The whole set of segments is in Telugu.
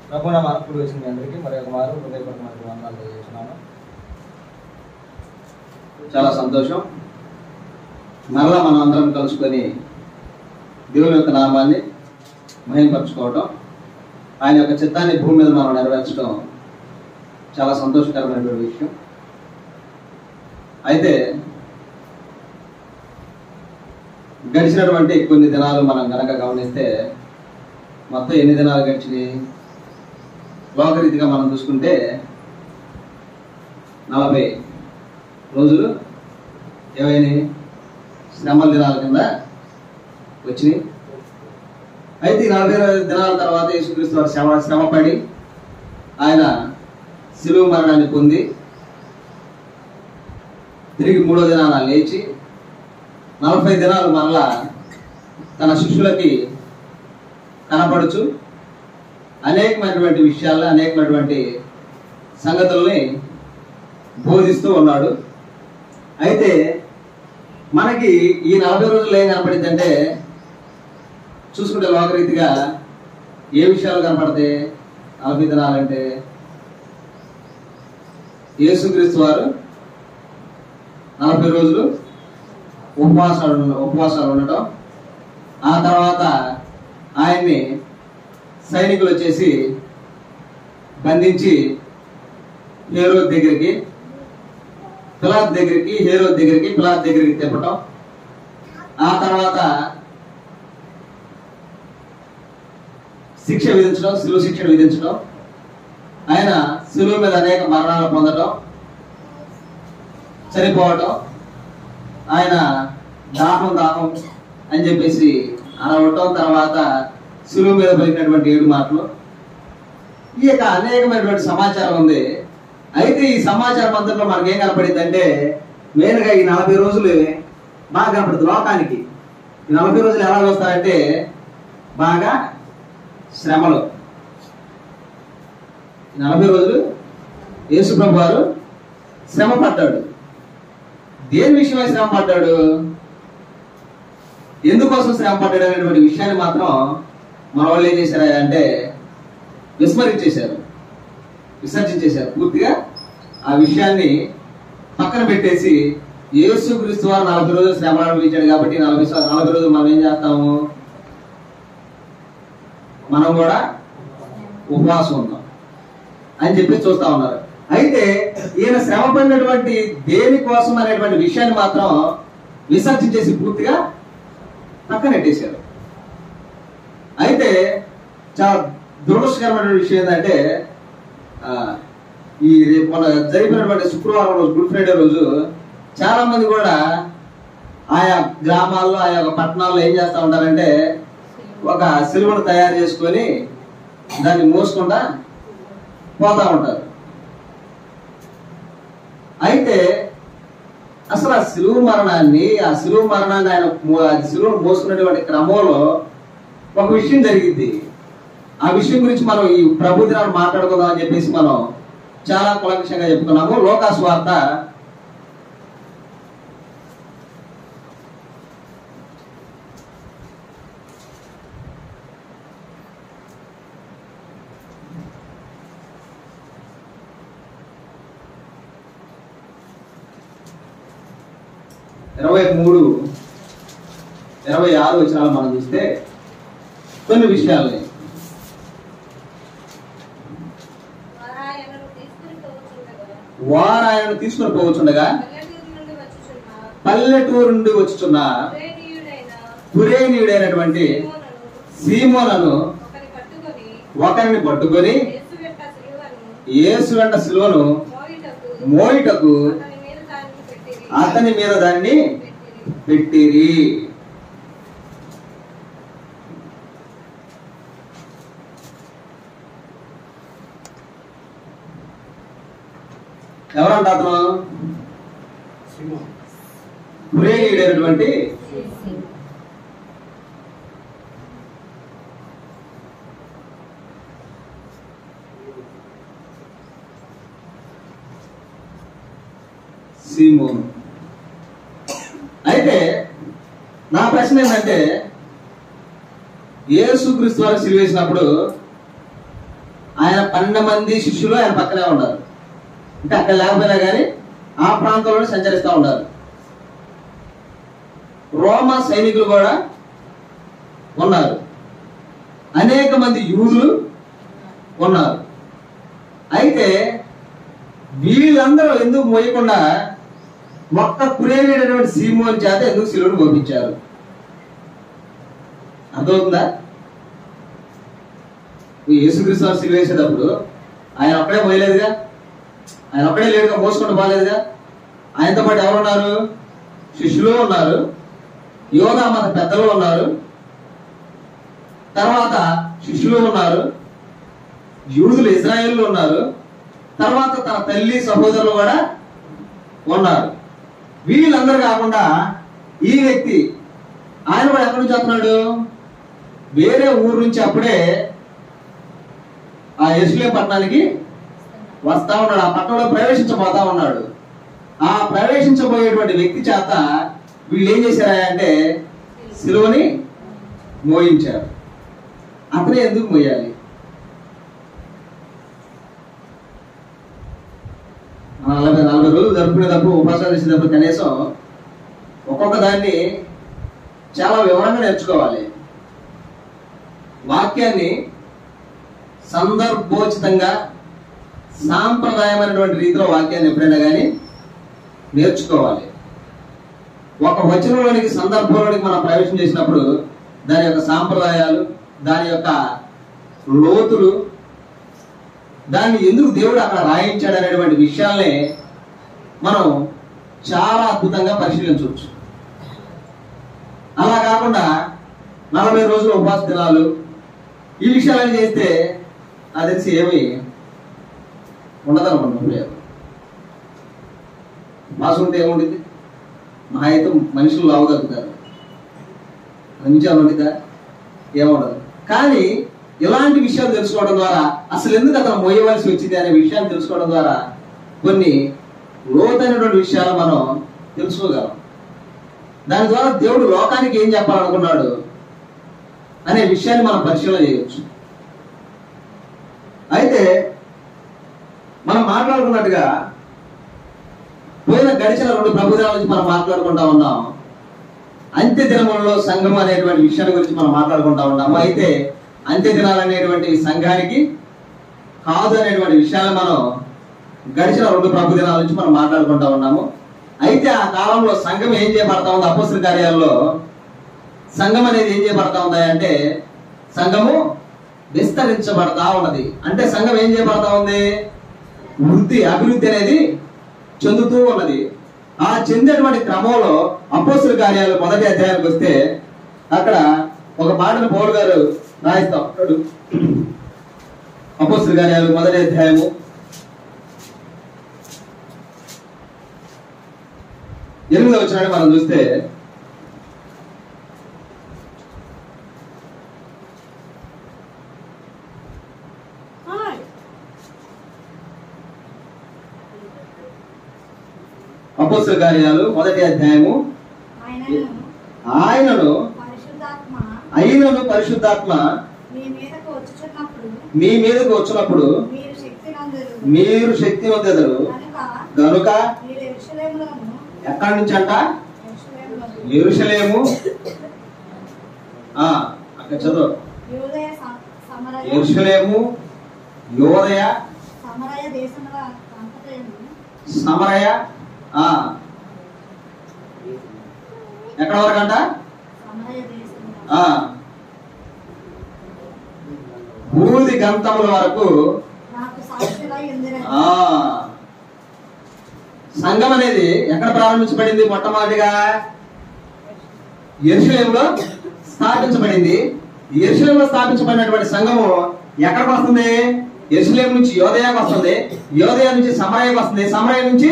ప్రభు నా మార్పులు వచ్చిన మీ అందరికీ మరి ఒక మారు హృదయపూర్వకమైన వందనాలు తెలియజేస్తున్నాను చాలా సంతోషం మరలా మనం అందరం కలుసుకొని దేవుని యొక్క నామాన్ని మహింపరచుకోవటం ఆయన యొక్క చిత్తాన్ని భూమి మీద మనం నెరవేర్చడం చాలా సంతోషకరమైనటువంటి విషయం అయితే గడిచినటువంటి కొన్ని దినాలు మనం గనక గమనిస్తే మొత్తం ఎన్ని దినాలు గడిచినాయి లోకరీతిగా మనం చూసుకుంటే నలభై రోజులు ఏమైనాయి శ్రమల దినాల కింద వచ్చినాయి అయితే ఈ నలభై రోజు దినాల తర్వాత యేసుక్రీస్తు వారు శ్రమ శ్రమపడి ఆయన శిలువ మరణాన్ని పొంది తిరిగి మూడో దినాన లేచి నలభై దినాలు మరలా తన శిష్యులకి కనపడుచు అనేకమైనటువంటి విషయాల్లో అనేకమైనటువంటి సంగతుల్ని బోధిస్తూ ఉన్నాడు అయితే మనకి ఈ నలభై రోజులు ఏం కనపడింది అంటే చూసుకుంటే లోకరీతిగా ఏ విషయాలు కనపడతాయి నలభై దినాలంటే యేసుక్రీస్తు వారు నలభై రోజులు ఉపవాసాలు ఉన్న- ఉపవాసాలు ఉండటం ఆ తర్వాత ఆయన్ని సైనికులు వచ్చేసి బంధించి హేరో దగ్గరికి పిలాత్ దగ్గరికి హేరో దగ్గరికి పిలాత్ దగ్గరికి తిప్పటం ఆ తర్వాత శిక్ష విధించడం శిలువ శిక్ష విధించడం ఆయన శిలువ మీద అనేక మరణాలు పొందడం చనిపోవటం ఆయన దాహం దాహం అని చెప్పేసి అనవటం తర్వాత శిలువ మీద పలికినటువంటి ఏడు మాటలు ఈ యొక్క అనేకమైనటువంటి సమాచారం ఉంది అయితే ఈ సమాచారం అంతట్లో మనకి ఏం కనపడింది అంటే మెయిన్గా ఈ నలభై రోజులు బాగా కనపడుతుంది లోకానికి ఈ నలభై రోజులు ఎలా వస్తాయంటే బాగా శ్రమలు ఈ నలభై రోజులు యేసుప్రభు వారు శ్రమ పడ్డాడు దేని విషయమై శ్రమ పడ్డాడు ఎందుకోసం శ్రమ పడ్డాడు అనేటువంటి విషయాన్ని మాత్రం మన వాళ్ళు ఏం చేశారు అంటే విస్మరించేశారు విసర్జించేశారు పూర్తిగా ఆ విషయాన్ని పక్కన పెట్టేసి యేసు క్రీస్తు వారు నలభై రోజులు శ్రమ అనుభవించాడు కాబట్టి నలభై స- నలభై రోజులు మనం ఏం చేస్తాము మనం కూడా ఉపవాసం ఉంటాం అని చెప్పి చూస్తా ఉన్నారు అయితే ఈయన శ్రమ పడినటువంటి దేనికోసం అనేటువంటి విషయాన్ని మాత్రం విసర్జించేసి పూర్తిగా పక్కనెట్టేశారు అయితే చాలా దురదృష్టకరమైన విషయం ఏంటంటే ఆ, ఈ రేపు మన జరిపినటువంటి శుక్రవారం రోజు గుడ్ ఫ్రైడే రోజు చాలా మంది కూడా ఆయా గ్రామాల్లో ఆయా పట్టణాల్లో ఏం చేస్తా ఉంటారంటే ఒక సిలువను తయారు చేసుకొని దాన్ని మోసుకుంటా పోతా ఉంటారు అయితే అసలు ఆ సిలువు మరణాన్ని ఆ సిలువు మరణాన్ని ఆయన మో- ఆ సిలువను మోసుకున్నటువంటి క్రమంలో ఒక విషయం జరిగింది ఆ విషయం గురించి మనం ఈ ప్రభు దినాన్ని మాట్లాడుకుందాం అని చెప్పేసి మనం చాలా కులక్షంగా చెప్పుకున్నాము లోకాసు వార్త ఇరవై మూడు ఇరవై ఆరు వచ్చినాలు మనం చూస్తే కొన్ని విషయాల్ని వారాయనను తీసుకుని పోవచ్చుండగా, వారు ఆయనను తీసుకుని పోవచ్చుండగా పల్లెటూరు నుండి వచ్చుచున్న పల్లెటూరు నుండి వచ్చుచున్న కురేనీయుడైన పురేనీయుడైనటువంటి సీమోనును సీమోనను ఒకని పట్టుకొని ఒకరిని పట్టుకొని యేసు వెంట సిలువను యేసు వెంట సిలువను మోయుటకు మోయుటకు అతని మీద దానిని పెట్టిరి. అతని మీద దాన్ని పెట్టిరి. పెట్టిరి ఎవరంట అతను పురేనీయుడైనటువంటి సీమోను అయితే నా ప్రశ్న ఏంటంటే యేసుక్రీస్తు వారు సిలువేసినప్పుడు ఆయన పన్నెండు మంది శిష్యులు ఆయన పక్కనే ఉన్నారు అంటే అక్కడ లేకపోయినా కానీ ఆ ప్రాంతంలోనే సంచరిస్తూ ఉన్నారు రోమా సైనికులు కూడా ఉన్నారు అనేక మంది యూదులు ఉన్నారు అయితే వీళ్ళందరూ ఎందుకు మోయకుండా ఒక్క కురేనేటటువంటి సీమోని చేత ఎందుకు శిలువను పంపించారు అర్థమవుతుందా ఈ యేసుక్రీస్తు వారు సిలువ వేసేటప్పుడు ఆయన ఒక్కడే పోయలేదుగా ఆయన ఒక్కడే లేడుగా మోసుకుంటూ పోలేదుగా ఆయనతో పాటు ఎవరు ఉన్నారు శిష్యులు ఉన్నారు యోగా మత పెద్దలు ఉన్నారు తర్వాత శిష్యులు ఉన్నారు యూదులు ఇజ్రాయేల్ ఉన్నారు తర్వాత తన తల్లి సహోదరులు కూడా ఉన్నారు వీళ్ళందరూ కాకుండా ఈ వ్యక్తి ఆయన కూడా ఎక్కడి నుంచి వస్తున్నాడు వేరే ఊరు నుంచి అప్పుడే ఆ ఎస్లే పట్టణానికి వస్తా ఉన్నాడు ఆ పట్టణంలో ప్రవేశించబోతా ఉన్నాడు ఆ ప్రవేశించబోయేటువంటి వ్యక్తి చేత వీళ్ళు ఏం చేశారా అంటే సిలువని మోయించారు అతనే ఎందుకు మోయాలి మనం నలభై నలభై రోజులు జరుపుకునేటప్పుడు ఉపాసన చేసేటప్పుడు కనీసం ఒక్కొక్క దాన్ని చాలా వివరంగా నేర్చుకోవాలి వాక్యాన్ని సందర్భోచితంగా సాంప్రదాయమైనటువంటి రీతిలో వాక్యాన్ని ఎప్పుడైనా కానీ నేర్చుకోవాలి ఒక వచనంలోనికి సందర్భంలోనికి మనం ప్రవేశం చేసినప్పుడు దాని యొక్క సాంప్రదాయాలు దాని యొక్క లోతులు దాన్ని ఎందుకు దేవుడు అక్కడ రాయించాడు అనేటువంటి విషయాల్ని మనం చాలా అద్భుతంగా పరిశీలించవచ్చు అలా కాకుండా నలభై రోజులు ఉపవాస దినాలు ఈ విషయాలన్నీ చేస్తే అది తెలిసి ఏమి ఉండదనుకుంటున్నాం ఉపయోగం ఉపవాసం ఉంటే ఏముంటుంది మా అయితే మనుషులు లావుగలుగుతారు మంచిగా ఉంటుందా ఏముండదు కానీ ఇలాంటి విషయాలు తెలుసుకోవడం ద్వారా అసలు ఎందుకు అతను మోయవలసి వచ్చింది అనే విషయాన్ని తెలుసుకోవడం ద్వారా కొన్ని లోతైనటువంటి విషయాలు మనం తెలుసుకోగలం దాని ద్వారా దేవుడు లోకానికి ఏం చెప్పాలనుకున్నాడు అనే విషయాన్ని మనం పరిశీలన చేయొచ్చు అయితే మనం మాట్లాడుకున్నట్టుగా పోయిన గడిచిన రెండు ప్రభుత్వాల నుంచి మనం మాట్లాడుకుంటా ఉన్నాం అంత్య దినములలో సంఘం అనేటువంటి విషయాల గురించి మనం మాట్లాడుకుంటా ఉన్నాము అయితే అంత్య దినాలు అనేటువంటి సంఘానికి కాదు అనేటువంటి విషయాలు మనం గడిచిన రెండు ప్రభు దినాల నుంచి మనం మాట్లాడుకుంటా ఉన్నాము అయితే ఆ కాలంలో సంఘం ఏం చేయబడతా ఉంది అపోస్తుల కార్యాల్లో సంఘం అనేది ఏం చేయబడతా ఉంది అంటే సంఘము విస్తరించబడతా ఉన్నది అంటే సంఘం ఏం చేయబడతా ఉంది వృద్ధి అభివృద్ధి అనేది చెందుతూ ఉన్నది ఆ చెందేటువంటి క్రమంలో అపోస్తుల కార్యాలు మొదటి అధ్యాయానికి వస్తే అక్కడ ఒక మాటను పౌలు గారు రాయిస్తా ఉంటాడు అపోస్తుల కార్యాలు మొదటి అధ్యాయము ఎనిమిదో వచ్చినాడు మనం చూస్తే అపోస్తుల కార్యాలు మొదటి అధ్యాయము ఆయనను ఆయనను పరిశుద్ధాత్మ అయినను పరిశుద్ధాత్మ మీ మీదకు వచ్చుచున్నప్పుడు మీ మీదకు వచ్చినప్పుడు మీరు శక్తి నందరు మీరు శక్తి వద్దెదరు కనుక గనుక మీరు ఎరుషలేములోను ఎక్కడి నుంచి అంట ఎరుషలేములోను ఎరుషలేము ఆ అక్కడ చదువు యూదయ స- సమరయ ఎరుషలేము యోదయ సమరయ దేశముల అంతటను సమరయ ఆ ఎక్కడ వరకు అంట సమరయ దేశముల ఆ బూది గంతముల వరకు నాకు సాక్షిగా ఎందిరని ఆ సంఘం అనేది ఎక్కడ ప్రారంభించబడింది మొట్టమొదటిగా ఎరుసలేంలో స్థాపించబడింది ఎరుసలేంలో స్థాపించబడినటువంటి సంఘము ఎక్కడికి వస్తుంది ఎరుసలేం నుంచి యోదయాకి వస్తుంది యోదయ నుంచి సమరయకు వస్తుంది సమరయ నుంచి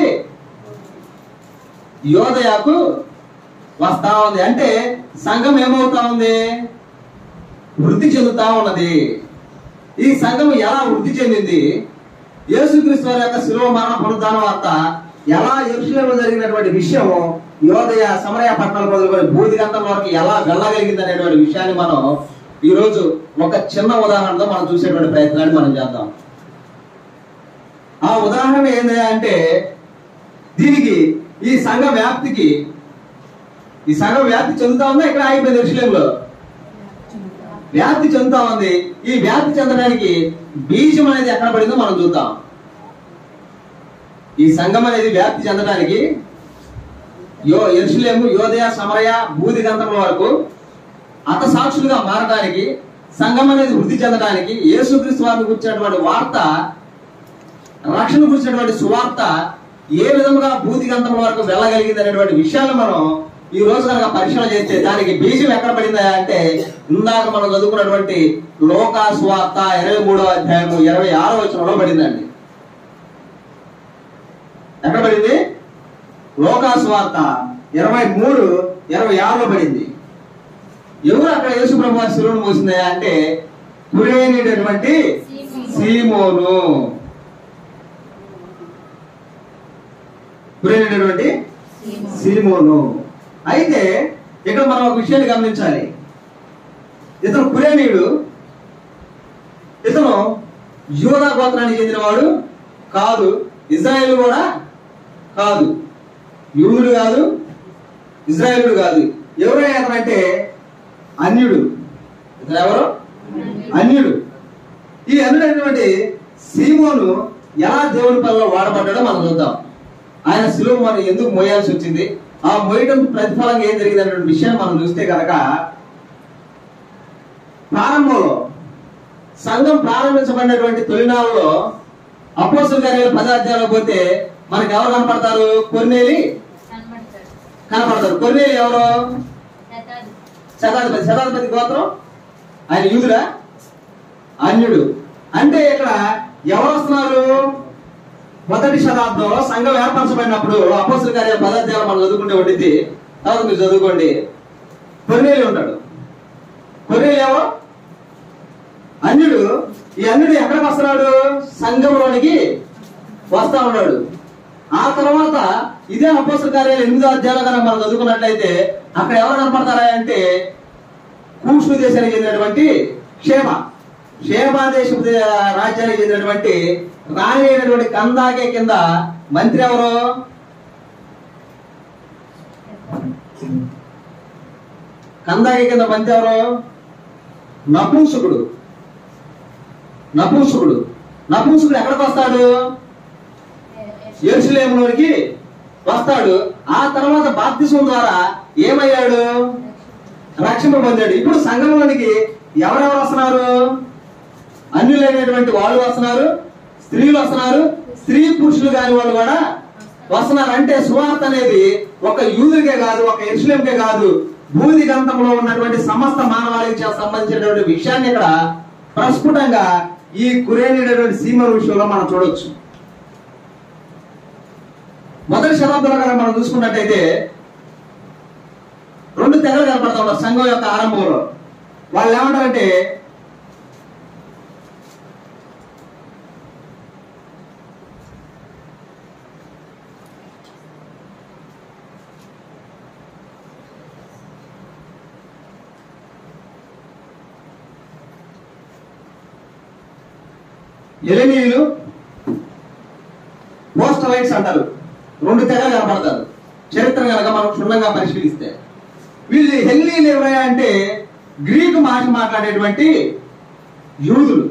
యోదయాకు వస్తా ఉంది అంటే సంఘం ఏమవుతా ఉంది వృద్ధి చెందుతా ఉన్నది ఈ సంఘం ఎలా వృద్ధి చెందింది యేసుక్రీస్తు వారి యొక్క శిలువ మరణ పునరుద్ధాన వార్త ఎలా ఎరుసలేములో జరిగినటువంటి విషయం యోదయ సమరయ పట్టణాలు మొదలుకొని బూదిగంతం వరకు ఎలా వెళ్ళగలిగింది అనేటువంటి విషయాన్ని మనం ఈరోజు ఒక చిన్న ఉదాహరణతో మనం చూసేటువంటి ప్రయత్నాన్ని మనం చేద్దాం ఆ ఉదాహరణ ఏంటి అంటే దీనికి ఈ సంఘ వ్యాప్తికి ఈ సంఘం వ్యాప్తి చెందుతా ఉందా ఇక్కడ ఆగిపోయింది విషయంలో వ్యాప్తి చెందుతా ఉంది ఈ వ్యాప్తి చెందడానికి బీజం అనేది ఎక్కడ పడిందో మనం చూద్దాం ఈ సంఘం అనేది వ్యాప్తి చెందడానికి యో ఎరుసలేము యోదయ సమరయ బూది గంధముల వరకు అత సాక్షులుగా మారడానికి సంఘం అనేది వృద్ధి చెందడానికి యేసుక్రీస్తు వారిని గురించినటువంటి వార్త రక్షణ గురించినటువంటి సువార్త ఏ విధంగా భూతి గంధముల వరకు వెళ్ళగలిగింది అనేటువంటి విషయాలు మనం ఈ రోజు కనుక పరిశీలన చేస్తే దానికి బీజం ఎక్కడ పడిందా అంటే ఇందాక మనం చదువుకున్నటువంటి లోకా సువార్త ఇరవై మూడో అధ్యాయము ఇరవై ఆరో వచనంలో పడిందండి ఎక్కడ పడింది లోకా సువార్త ఇరవై మూడు ఇరవై ఆరులో పడింది ఎవరు అక్కడ యేసు ప్రభు వారి శిలువను మోసిందా అంటే కురేనేటటువంటి సీమోను కురేనేటటువంటి సీమోను అయితే ఇక్కడ మనం ఒక విషయాన్ని గమనించాలి ఇతను కురేనీయుడు ఇతను యూదా గోత్రానికి చెందినవాడు కాదు ఇజ్రాయేల్ కూడా కాదు యూదుడు కాదు ఇజ్రాయేలుడు కాదు ఎవరైనా అతనంటే అన్యుడు ఇతను ఎవరు అన్యుడు ఈ అన్యుడైనటువంటి సీమోను ఎలా దేవుని పనిలో వాడబడ్డాడో మనం చూద్దాం ఆయన సులువు మనం ఎందుకు మోయాల్సి వచ్చింది ఆ మోయడం ప్రతిఫలంగా ఏం జరిగింది అనే విషయాన్ని మనం చూస్తే కనుక ప్రారంభంలో సంఘం ప్రారంభించబడినటువంటి తొలినాళ్ళలో అపోసుల కార్యాలు పదార్థాలు పోతే మనకి ఎవరు కనపడతారు కొన్నేలి కనబడతాడు కనపడతారు కొన్నేలి ఎవరు శతాధి శతాధిపతి శతాధిపతి గోత్రం ఆయన యూదుడా అన్యుడు అంటే ఇక్కడ ఎవరు వస్తున్నారు మొదటి శతాబ్దంలో సంఘం ఏర్పరచబడినప్పుడు అపోసుల కార్య పదార్థాలు మనం చదువుకుంటే వండితే తర్వాత మీరు చదువుకోండి కొన్నేలి ఉంటాడు కొన్నేలి ఎవరు అన్యుడు ఈ అన్యుడు ఎక్కడికి వస్తున్నాడు సంఘంలోనికి వస్తా ఉన్నాడు ఆ తర్వాత ఇదే అపోసల కార్యాలు ఎనిమిదో అధ్యాయంలో కనుక మనం చదువుకున్నట్లయితే అక్కడ ఎవరు కనపడతారా అంటే కూషు దేశానికి చెందినటువంటి క్షేమ క్షేమ దేశపు దే- రాజ్యానికి చెందినటువంటి రాణి అయినటువంటి కందాకే కింద మంత్రి ఎవరు కందాకే కింద మంత్రి ఎవరు నపుంసకుడు నపుంసకుడు నపుంసకుడు ఎక్కడికి వస్తాడు ఎరుసలేములోనికి వస్తాడు ఆ తర్వాత బాప్తిసం ద్వారా ఏమయ్యాడు రక్షణ పొందాడు ఇప్పుడు సంఘంలోనికి ఎవరెవరు వస్తున్నారు అన్యులైనటువంటి వాళ్ళు వస్తున్నారు స్త్రీలు వస్తున్నారు స్త్రీ పురుషులు కాని వాళ్ళు కూడా వస్తున్నారు అంటే సువార్త అనేది ఒక యూదుడికే కాదు ఒక ఎరుసలేంకే కాదు భూది గంతంలో ఉన్నటువంటి సమస్త మానవాళికి చే- సంబంధించినటువంటి విషయాన్ని ఇక్కడ ప్రస్ఫుటంగా ఈ కురేనేటటువంటి సీమ విషయంలో మనం చూడొచ్చు మొదటి శతాబ్దంలో కనుక మనం చూసుకున్నట్టయితే రెండు తెగలు కనపడతా ఉన్నారు సంఘం యొక్క ఆరంభంలో వాళ్ళు ఏమంటారంటే ఎలినీయులు పోస్టలైట్స్ అంటారు రెండు తెగలు కనపడతారు చరిత్ర కనుక మనం క్షుణ్ణంగా పరిశీలిస్తే వీళ్ళు హెల్లీలు ఎవరయ్యా అంటే గ్రీకు భాష మాట్లాడేటువంటి యూదులు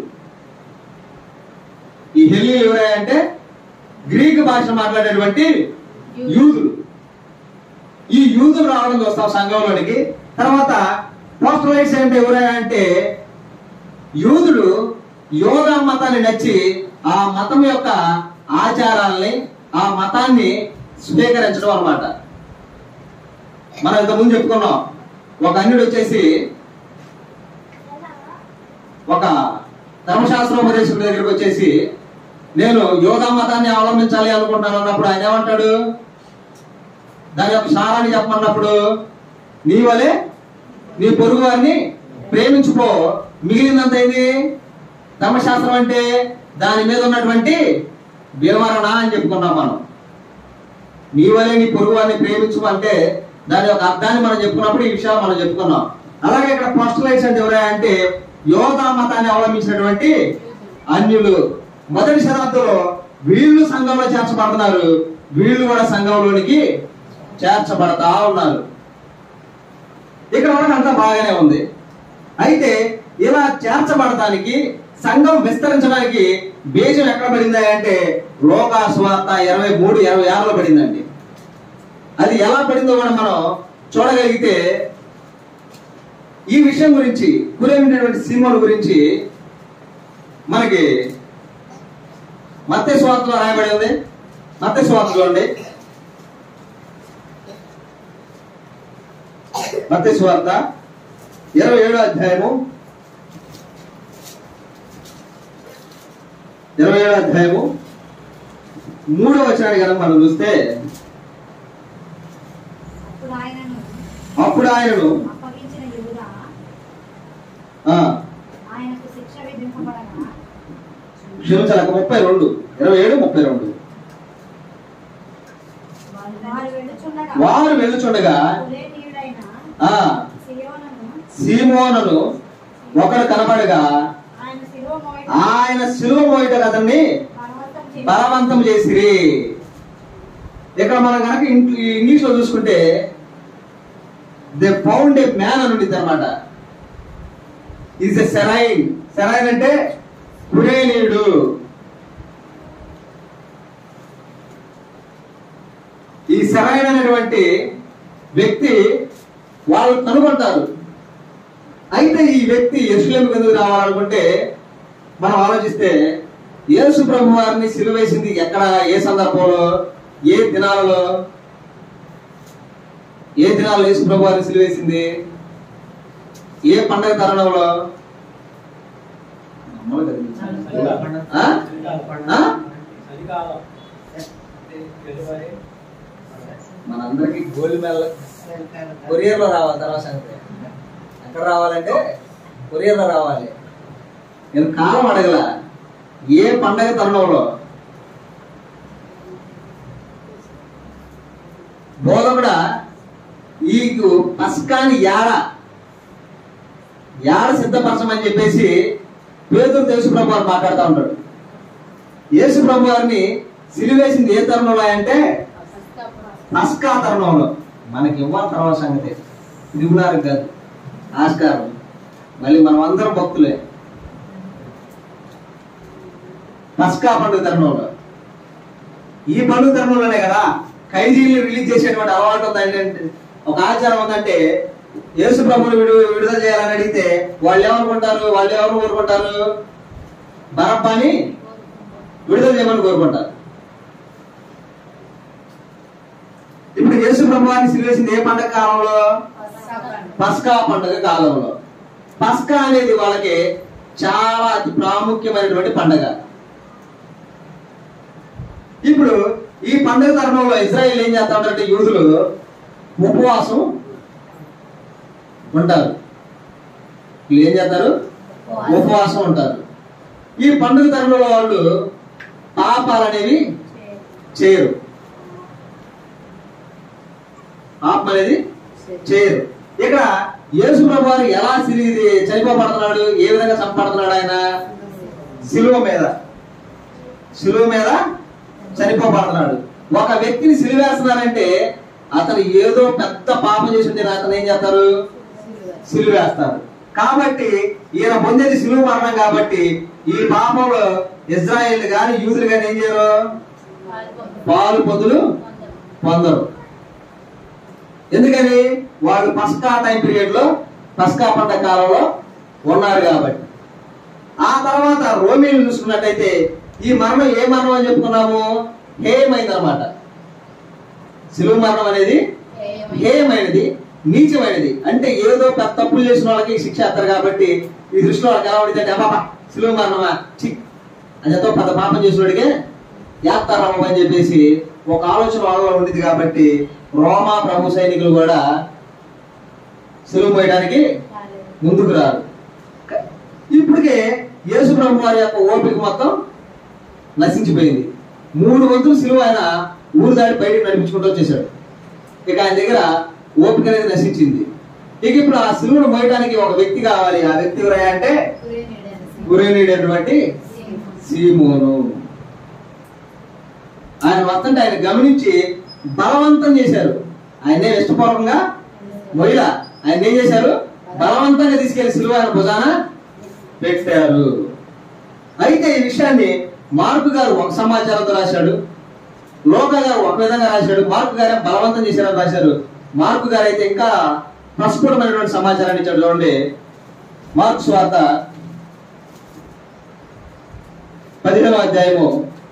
ఈ హెల్లీలు ఎవరయ్యా అంటే గ్రీకు భాష మాట్లాడేటువంటి యూదులు ఈ యూదులు రావడం చూస్తాం సంఘంలోనికి తర్వాత పోస్టలైట్స్ అంటే ఎవరయ్యా అంటే యూదులు యోగా మతాన్ని నచ్చి ఆ మతం యొక్క ఆచారాల్ని ఆ మతాన్ని స్వీకరించడం అన్నమాట మనం ఇంతకుముందు చెప్పుకున్నాం ఒక అన్యుడు వచ్చేసి ఒక ధర్మశాస్త్రోపదేశకుడి దగ్గరికి వచ్చేసి నేను యోగా మతాన్ని అవలంబించాలి అనుకుంటున్నాను అన్నప్పుడు ఆయన ఏమంటాడు దాని యొక్క సారాన్ని చెప్పమన్నప్పుడు నీ వలే నీ పొరుగు వారిని ప్రేమించుకో మిగిలినంత ఏంది ధర్మశాస్త్రం అంటే దాని మీద ఉన్నటువంటి వివరణ అని చెప్పుకున్నాం మనం నీ వలే నీ పొరుగు వారిని ప్రేమించు అంటే దాని యొక్క అర్థాన్ని మనం చెప్పుకున్నప్పుడు ఈ విషయాలు మనం చెప్పుకున్నాం అలాగే ఇక్కడ పోస్టల్ లైట్స్ అంటే ఎవరా అంటే యోధా మతాన్ని అవలంబించినటువంటి అన్యులు మొదటి శతాబ్దంలో వీళ్ళు సంఘంలో చేర్చబడుతున్నారు వీళ్ళు కూడా సంఘంలోనికి చేర్చబడతా ఉన్నారు ఇక్కడ వరకు అంతా బాగానే ఉంది అయితే ఇలా చేర్చబడటానికి సంఘం విస్తరించడానికి బీజం ఎక్కడ పడింది అంటే లోకాస్వార్త ఇరవై మూడు ఇరవై ఆరులో పడిందండి అది ఎలా పడిందో కూడా మనం చూడగలిగితే ఈ విషయం గురించి కురేమినటువంటి సీమోన్ గురించి మనకి మత్తే స్వార్థలో రాయబడి ఉంది మత్తే స్వార్థ చూడండి మత్తే స్వార్థ ఇరవై ఏడో అధ్యాయము ఇరవై ఏడో అధ్యాయము మూడో వచనాన్ని కనుక మనం చూస్తే అప్పుడు ఆయనను అప్పుడు ఆయనను అప్పగించిన యూదా ఆ, ఆయనకు శిక్ష విధింపబడగా క్షమించాలి ముప్పై రెండు ఇరవై ఏడు ముప్పై రెండు వారు వెళ్ళుచుండగా వారు వెలుచుండగా కులేనీయుడైన ఆ సియోనను సీమోనను ఒకడు కనబడగా ఆయన శిలువ మోయట ఆయన సిలువ మోయట అతన్ని బలవంతం చేసి బలవంతం చేసిరి ఇక్కడ మనం కనుక ఇంగ్లీష్ లో చూసుకుంటే దే ఫౌండ్ ఏ మ్యాన్ అని ఉండిద్ది అనమాట ఈజ్ ఎ సెరైన్ సెరైన్ అంటే కురేనీయుడు ఈ సెరైన్ అనేటువంటి వ్యక్తి వాళ్ళు కనుగొంటారు అయితే ఈ వ్యక్తి ఎరుసలేం ఎందుకు రావాలనుకుంటే మనం ఆలోచిస్తే యేసు ప్రభు వారిని సిలువేసింది ఎక్కడ ఏ సందర్భంలో ఏ దినాలలో ఏ దినాల్లో యేసు ప్రభు వారిని సిలువేసింది ఏ పండగ తరుణంలో నమ్మలు కలిగించాలి. ఆ? ఆ? మనందరికి గోల్డ్ మెడల్ కొరియర్ లో రావాలి తర్వాత సంగతి ఎక్కడ రావాలంటే కొరియర్ లో రావాలి నేను కాలం అడగల ఏ పండగ తరుణంలో బోధకుడా ఈ పస్కాని యాడ యాడ సిద్ధపరచమని చెప్పేసి పేదలు తెలుసు ప్రభు వారు మాట్లాడుతూ ఉంటాడు యేసు ప్రభు వారిని సిలివేసింది ఏ తరుణంలో అంటే పస్కా తరుణంలో మనకి ఇవ్వాలి తర్వాత సంగతి దిగునారు కాదు ఆస్కారం మళ్ళీ మనం అందరం భక్తులే పస్కా పండుగ తరుణంలో ఈ పండుగ తరుణంలోనే కదా ఖైదీల్ని రిలీజ్ చేసేటువంటి అలవాటు ఉందంటే ఒక ఆచారం ఉందంటే యేసు ప్రభుని విడు విడుదల చేయాలని అడిగితే వాళ్ళు ఏమనుకుంటారు వాళ్ళు ఎవరు కోరుకుంటారు బరబ్బాని విడుదల చేయమని కోరుకుంటారు ఇప్పుడు యేసు ప్రభువాన్ని సిలివేసింది ఏ పండగ కాలంలో పస్కా పండుగ కాలంలో పస్కా అనేది వాళ్ళకి చాలా అతి ప్రాముఖ్యమైనటువంటి పండగ ఇప్పుడు ఈ పండుగ తరుణంలో ఇజ్రాయిల్ ఏం చేస్తా ఉంటారంటే యూదులు ఉపవాసం ఉంటారు వీళ్ళు ఏం చేస్తారు ఉపవాసం ఉంటారు ఈ పండుగ తరుణంలో వాళ్ళు పాపాలు అనేవి చేయరు పాపం అనేది చేయరు ఇక్కడ యేసు ప్రభు వారు ఎలా సిరి చనిపోబడుతున్నాడు ఏ విధంగా చంపబడుతున్నాడు ఆయన సిలువ మీద సిలువ మీద చనిపోబడుతున్నాడు ఒక వ్యక్తిని సిలివేస్తున్నారంటే అతను ఏదో పెద్ద పాపం చేసి ఉంటే అతను ఏం చేస్తారు సిలువేస్తారు కాబట్టి ఈయన పొందేది సిలువ మరణం కాబట్టి ఈ పాపంలో ఇజ్రాయేల్ గాని యూదులు గాని ఏం చేయరు పాలు పొందులు పొందరు ఎందుకని వాళ్ళు పస్కా టైం పీరియడ్ లో పస్కా పంట కాలంలో ఉన్నారు కాబట్టి ఆ తర్వాత రోమిలు చూసుకున్నట్టయితే ఈ మరణం ఏ మరణం అని చెప్పుకున్నాము హేయమైంది అనమాట సిలువ మరణం అనేది హేయమైనది నీచమైనది అంటే ఏదో పెద్ద తప్పులు చేసిన వాళ్ళకి శిక్ష వేస్తారు కాబట్టి ఈ దృష్టిలో వాళ్ళకి ఎలా ఉండింది అంటే అబ్బా సిలువ మరణమా చి అదేతో పెద్ద పాపం చేసిన వాడికే యాత్తారమ్మ అని చెప్పేసి ఒక ఆలోచన వాళ్ళలో ఉండింది కాబట్టి రోమా ప్రభు సైనికులు కూడా సిలువ పోయడానికి ముందుకు రారు క- ఇప్పటికే యేసు ప్రభు వారి యొక్క ఓపిక మొత్తం నశించిపోయింది మూడు వంతులు సిలువ ఆయన ఊరు దాటి బయటకు నడిపించుకుంటూ వచ్చేసాడు ఇక ఆయన దగ్గర ఓపిక అనేది నశించింది ఇక ఇప్పుడు ఆ సిలువను మోయడానికి ఒక వ్యక్తి కావాలి ఆ వ్యక్తి ఎవరయ్యా అంటే గురేనీడైనటువంటి సీమోను ఆయన వస్తుంటే ఆయన గమనించి బలవంతం చేశారు ఆయనే ఇష్టపూర్వకంగా మొయ్య ఆయన ఏం చేశారు బలవంతంగా తీసుకెళ్లి సిలువ ఆయన భుజాన పెట్టారు అయితే ఈ విషయాన్ని మార్కు గారు ఒక సమాచారంతో రాశాడు లోక గారు ఒక విధంగా రాశాడు మార్కు గారే బలవంతం చేశారని రాశారు మార్కు గారు అయితే ఇంకా ప్రస్ఫుటమైనటువంటి సమాచారాన్ని ఇచ్చాడు చూడండి మార్క్స్ వార్త పదిహేనవ అధ్యాయము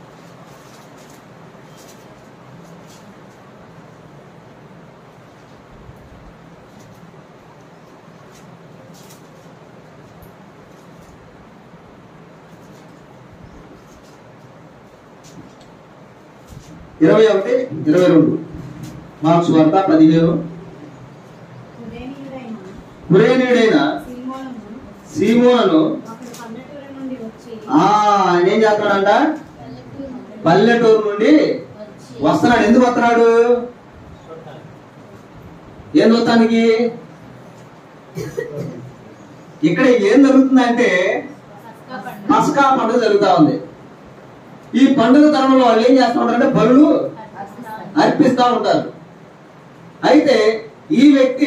ఇరవై ఒకటి ఇరవై రెండు మార్క్స్ వార్త పదిహేను కురేనీయుడైన కురేనీయుడైన సీమోనును సీమోనను ఒకడు పల్లెటూరు నుండి వచ్చి ఆ ఆయన ఏం చేస్తున్నాడంట పల్లెటూరు నుండి వస్తున్నాడు ఎందుకు వస్తున్నాడు ఏం చూస్తానికి ఇక్కడ ఏం జరుగుతుందంటే పస్కా పండుగ జరుగుతా ఉంది ఈ పండుగ తరంలో వాళ్ళు ఏం చేస్తా ఉంటారంటే బలులు అర్పిస్తా ఉంటారు అయితే ఈ వ్యక్తి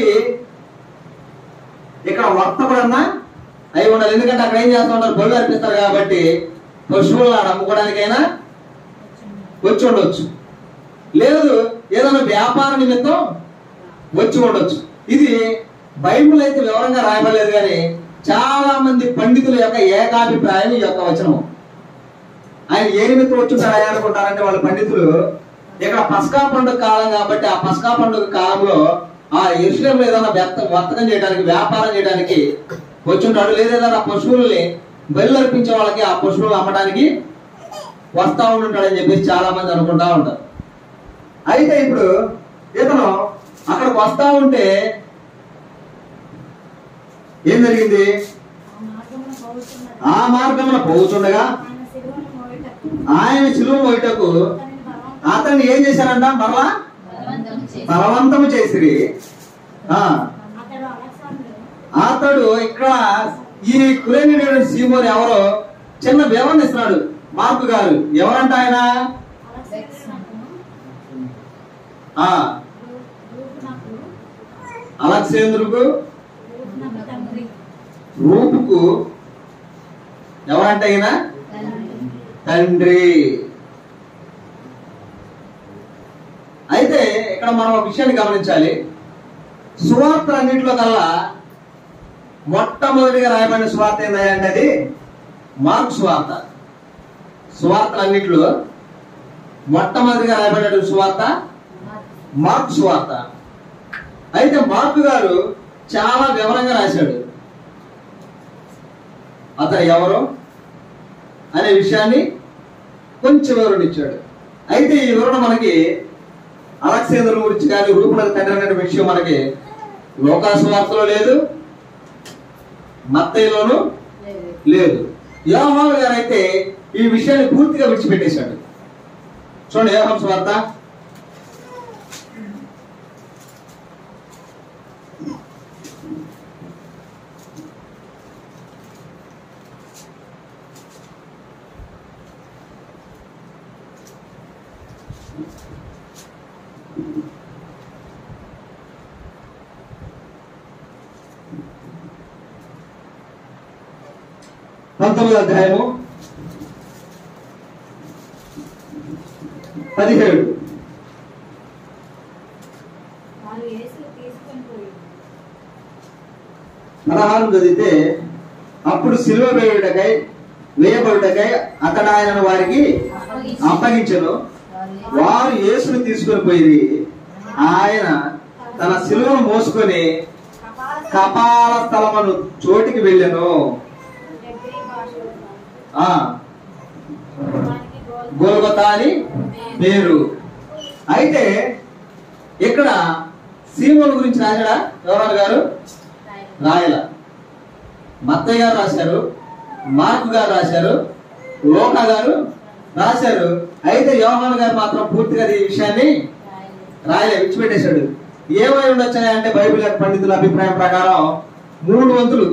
ఇక్కడ వర్తకుడన్నా అయి ఉండాలి ఎందుకంటే అక్కడ ఏం చేస్తా ఉంటారు బలు అర్పిస్తారు కాబట్టి పశువులను ఆడ అమ్ముకోవడానికైనా వచ్చి ఉండొచ్చు లేదు ఏదైనా వ్యాపార నిమిత్తం వచ్చి ఉండొచ్చు ఇది బైబిల్ అయితే వివరంగా రాయబడలేదు కానీ చాలా మంది పండితుల యొక్క ఏకాభిప్రాయం ఈ యొక్క వచనం ఆయన ఏ నిమిత్తం వచ్చుంటారా అనుకుంటారంటే వాళ్ళ పండితులు ఇక్కడ పస్కా పండుగ కాలం కాబట్టి ఆ పస్కా పండుగ కాలంలో ఆ ఎరుసలేంలో ఏదైనా వ్యక్త వర్తకం చేయడానికి వ్యాపారం చేయడానికి వచ్చుంటాడు లేదా ఏదైనా పశువుల్ని బలి అర్పించే వాళ్ళకి ఆ పశువులు అమ్మడానికి వస్తా ఉంటుంటాడని చెప్పేసి చాలా మంది అనుకుంటా ఉంటారు అయితే ఇప్పుడు ఇతను అక్కడికి వస్తా ఉంటే ఏం జరిగింది ఆ మార్గమున పోతున్నది ఆ మార్గమున పోతుండగా ఆయన శిలువను మోయుటకు ఆయన చిలువ మోయటకు అతని బలవంతం అతన్ని ఏం చేశారంట మరలా బలవంతము చేసిరి ఆ అతడు అలెగ్జాండర్ అతడు ఇక్కడ ఈ కురేని సీమోని ఎవరో చిన్న వివరణ ఇస్తున్నాడు మార్కు గారు ఎవరంట ఆయన అలెగ్జాండర్ను ఆ రూపునకు అలక్సేంద్రుకు రూపునకు తండ్రి రూపుకు ఎవరంట ఈయన తండ్రి అయితే ఇక్కడ మనం ఒక విషయాన్ని గమనించాలి సువార్తలు అన్నింటిలో కల్లా మొట్టమొదటిగా రాయబడిన సువార్త ఏంటంటే అంటే అది మార్క్ సువార్త సువార్తలు అన్నింటిలో మొట్టమొదటిగా రాయబడిన సువార్త మార్క్ సువార్త అయితే మార్కు గారు చాలా వివరంగా రాశాడు అతను ఎవరు అనే విషయాన్ని కొంచెం వివరణ ఇచ్చాడు అయితే ఈ వివరణ మనకి అలక్సేంద్ర గురించి కానీ రూపునకు తండ్రి అనే విషయం మనకి లోకాసు వార్తలో లేదు మత్తయిలోను లేదు యోహాను గారు అయితే ఈ విషయాన్ని పూర్తిగా విడిచిపెట్టేశాడు చూడండి యోహాను స్వార్త పంతొమ్మిది అధ్యాయము పదిహేడు వారు యేసును తీసుకొని పోయి పదహారు చదివితే అప్పుడు సిలువ వేయుటకై వేయబడుటకై అతడు ఆయనను వారికి అప్పగించను వారు యేసును తీసుకొని పోయి ఆయన తన సిలువను మోసుకొని కపాల కపాల స్థలమును చోటికి వెళ్ళెను హెబ్రీ భాషలో ఆ వానికి గోల్ గోల్గొతా అని పేరు అయితే ఇక్కడ సీమోను గురించి రాశాడా యోహాను గారు రాయల మత్తయ్య గారు రాశారు మార్కు గారు రాశారు లోకా గారు రాశారు అయితే యోహాను గారు మాత్రం పూర్తిగా ఈ విషయాన్ని రాయలే విడిచిపెట్టేశాడు ఏమై ఉండొచ్చాయి అంటే బైబిల్ యొక్క పండితుల అభిప్రాయం ప్రకారం మూడు వంతులు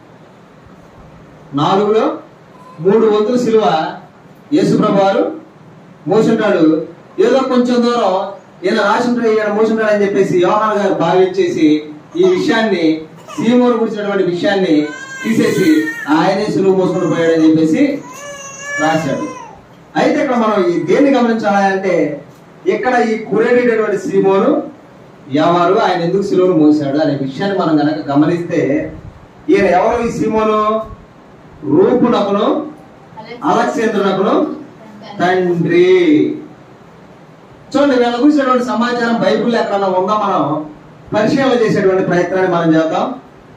నాలుగులో మూడు వంతులు సిలువ యేసుప్రభు వారు మోసుంటాడు ఏదో కొంచెం దూరం ఈయన రాసుంటాడు ఈయన మోసుంటాడు అని చెప్పేసి యోహాన్ గారు భావించేసి ఈ విషయాన్ని సీమోను గురించినటువంటి విషయాన్ని తీసేసి ఆయనే సులువు మోసుకుని పోయాడని చెప్పేసి రాశాడు అయితే ఇక్కడ మనం ఈ దేన్ని గమనించాలి అంటే ఇక్కడ ఈ కురేటటువంటి సీమోను ఎవరు ఆయన ఎందుకు సిలువను మోసాడు అనే విషయాన్ని మనం గనక గమనిస్తే ఈయన ఎవరు ఈ సీమోను రూపునకును అలక్సేంద్రునకును తండ్రి చూడండి వీళ్ళ గురించినటువంటి సమాచారం బైబిల్ ఎక్కడన్నా ఉందా మనం పరిశీలన చేసేటువంటి ప్రయత్నాన్ని మనం చేద్దాం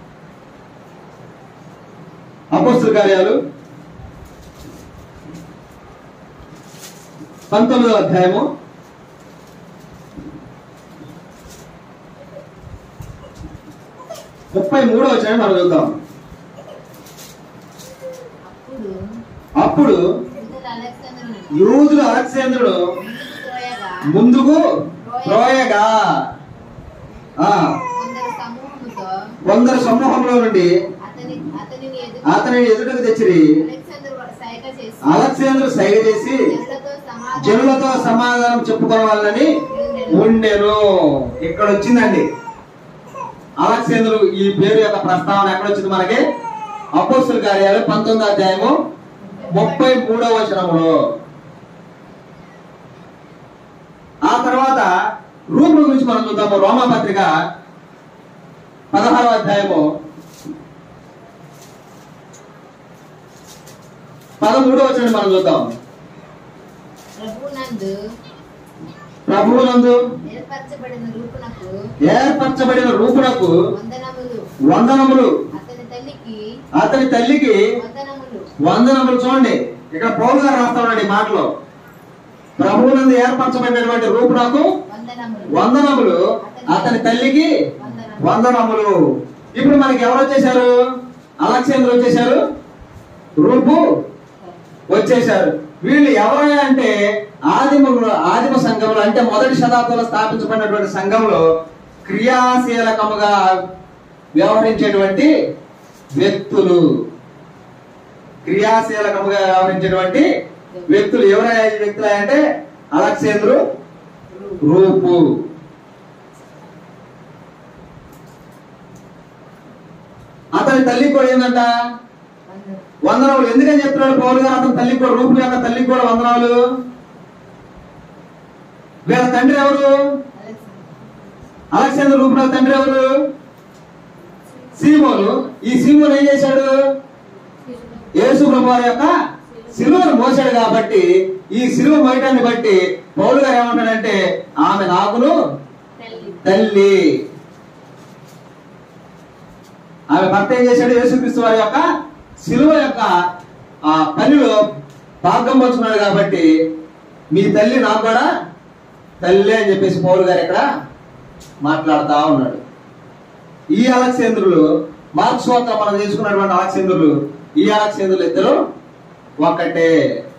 అపోస్తుల కార్యాలు పంతొమ్మిదవ అధ్యాయము ముప్పై మూడవ వచ్చాయని మనం చూద్దాం అప్పుడు అప్పుడు యూదులు అలెగ్జాండరును యూదులు అలెక్సేంద్రుడు ముందుకు త్రోయగా ముందుకు త్రోయగా ఆ కొందరు సమూహముతో కొందరు సమూహంలో నుండి అతని అతనిని ఎదురు అతని ఎదుటకు తెచ్చిరి అలెగ్జాండర్ సైగ చేసి అలెక్సేంద్రు సైగ చేసి జనులతో సమాధానం జనులతో సమాధానం చెప్పుకోవాలని ఉండెను ఇక్కడ వచ్చిందండి అలెక్సేంద్రు ఈ పేరు యొక్క ప్రస్తావన ఎక్కడ వచ్చింది మనకి అపోస్తుల కార్యాలు పంతొమ్మిదో అధ్యాయము ముప్పై మూడవ వచనములో ఆ తర్వాత రూపుల గురించి మనం చూద్దాము రోమా పత్రిక పదహారవ అధ్యాయము పదమూడవ వచనం మనం చూద్దాం ప్రభునందు ప్రభువునందు ఏర్పరచబడిన రూపునకు ఏర్పరచబడిన రూపునకు వందనములు వందనములు అతని తల్లికి అతని తల్లికి వందనములు వందనములు చూడండి ఇక్కడ పౌలు గారు రాస్తా ఉన్నాడు ఈ మాటలో ప్రభువునందు ఏర్పరచబడినటువంటి రూపునకు వందనములు వందనములు అతని తల్లికి వందనములు వందనములు ఇప్పుడు మనకి ఎవరు వచ్చేసారు అలక్సేంద్ర వచ్చేసారు రూపు వచ్చేసారు వీళ్ళు ఎవరు అంటే ఆదిమ ఆదిమ సంఘంలో అంటే మొదటి శతాబ్దంలో స్థాపించబడినటువంటి సంఘంలో క్రియాశీలకముగా వ్యవహరించేటువంటి వ్యక్తులు క్రియాశీలకముగా వ్యవహరించేటువంటి వ్యక్తులు ఎవరయ్యా ఈ వ్యక్తులు అంటే అలక్సేంద్రు రూపు అతని తల్లి కూడా ఏంటంట వందనములు వందనాలు ఎందుకని చెప్తున్నాడు పౌరు గారు అతని తల్లికి కూడా రూపు యొక్క తల్లికి కూడా వందనాలు వీళ్ళ తండ్రి ఎవరు అలెగ్జాండర్ అలెక్సాండర్ రూపు యొక్క తండ్రి ఎవరు సీమోను ఈ సీమోను ఏం చేశాడు యేసు ప్రభు వారి యొక్క సిలువను మోసాడు కాబట్టి ఈ సిలువ మోయటాన్ని బట్టి పౌలు గారు ఏమంటాడంటే ఆమె నాకును తల్లి తల్లి ఆమె భర్త ఏం చేశాడు యేసుక్రీస్తు వారి యొక్క సిలువ యొక్క ఆ పనిలో భాగం పంచున్నాడు కాబట్టి మీ తల్లి నాకు కూడా తల్లి అని చెప్పేసి పౌరు గారు ఇక్కడ మాట్లాడుతా ఉన్నాడు ఈ అలక్సేంద్రులు మార్క్స్ వద్ద మనం చేసుకున్నటువంటి అలక్సేంద్రులు ఈ అలక్సేంద్రులు ఇద్దరు ఒకటే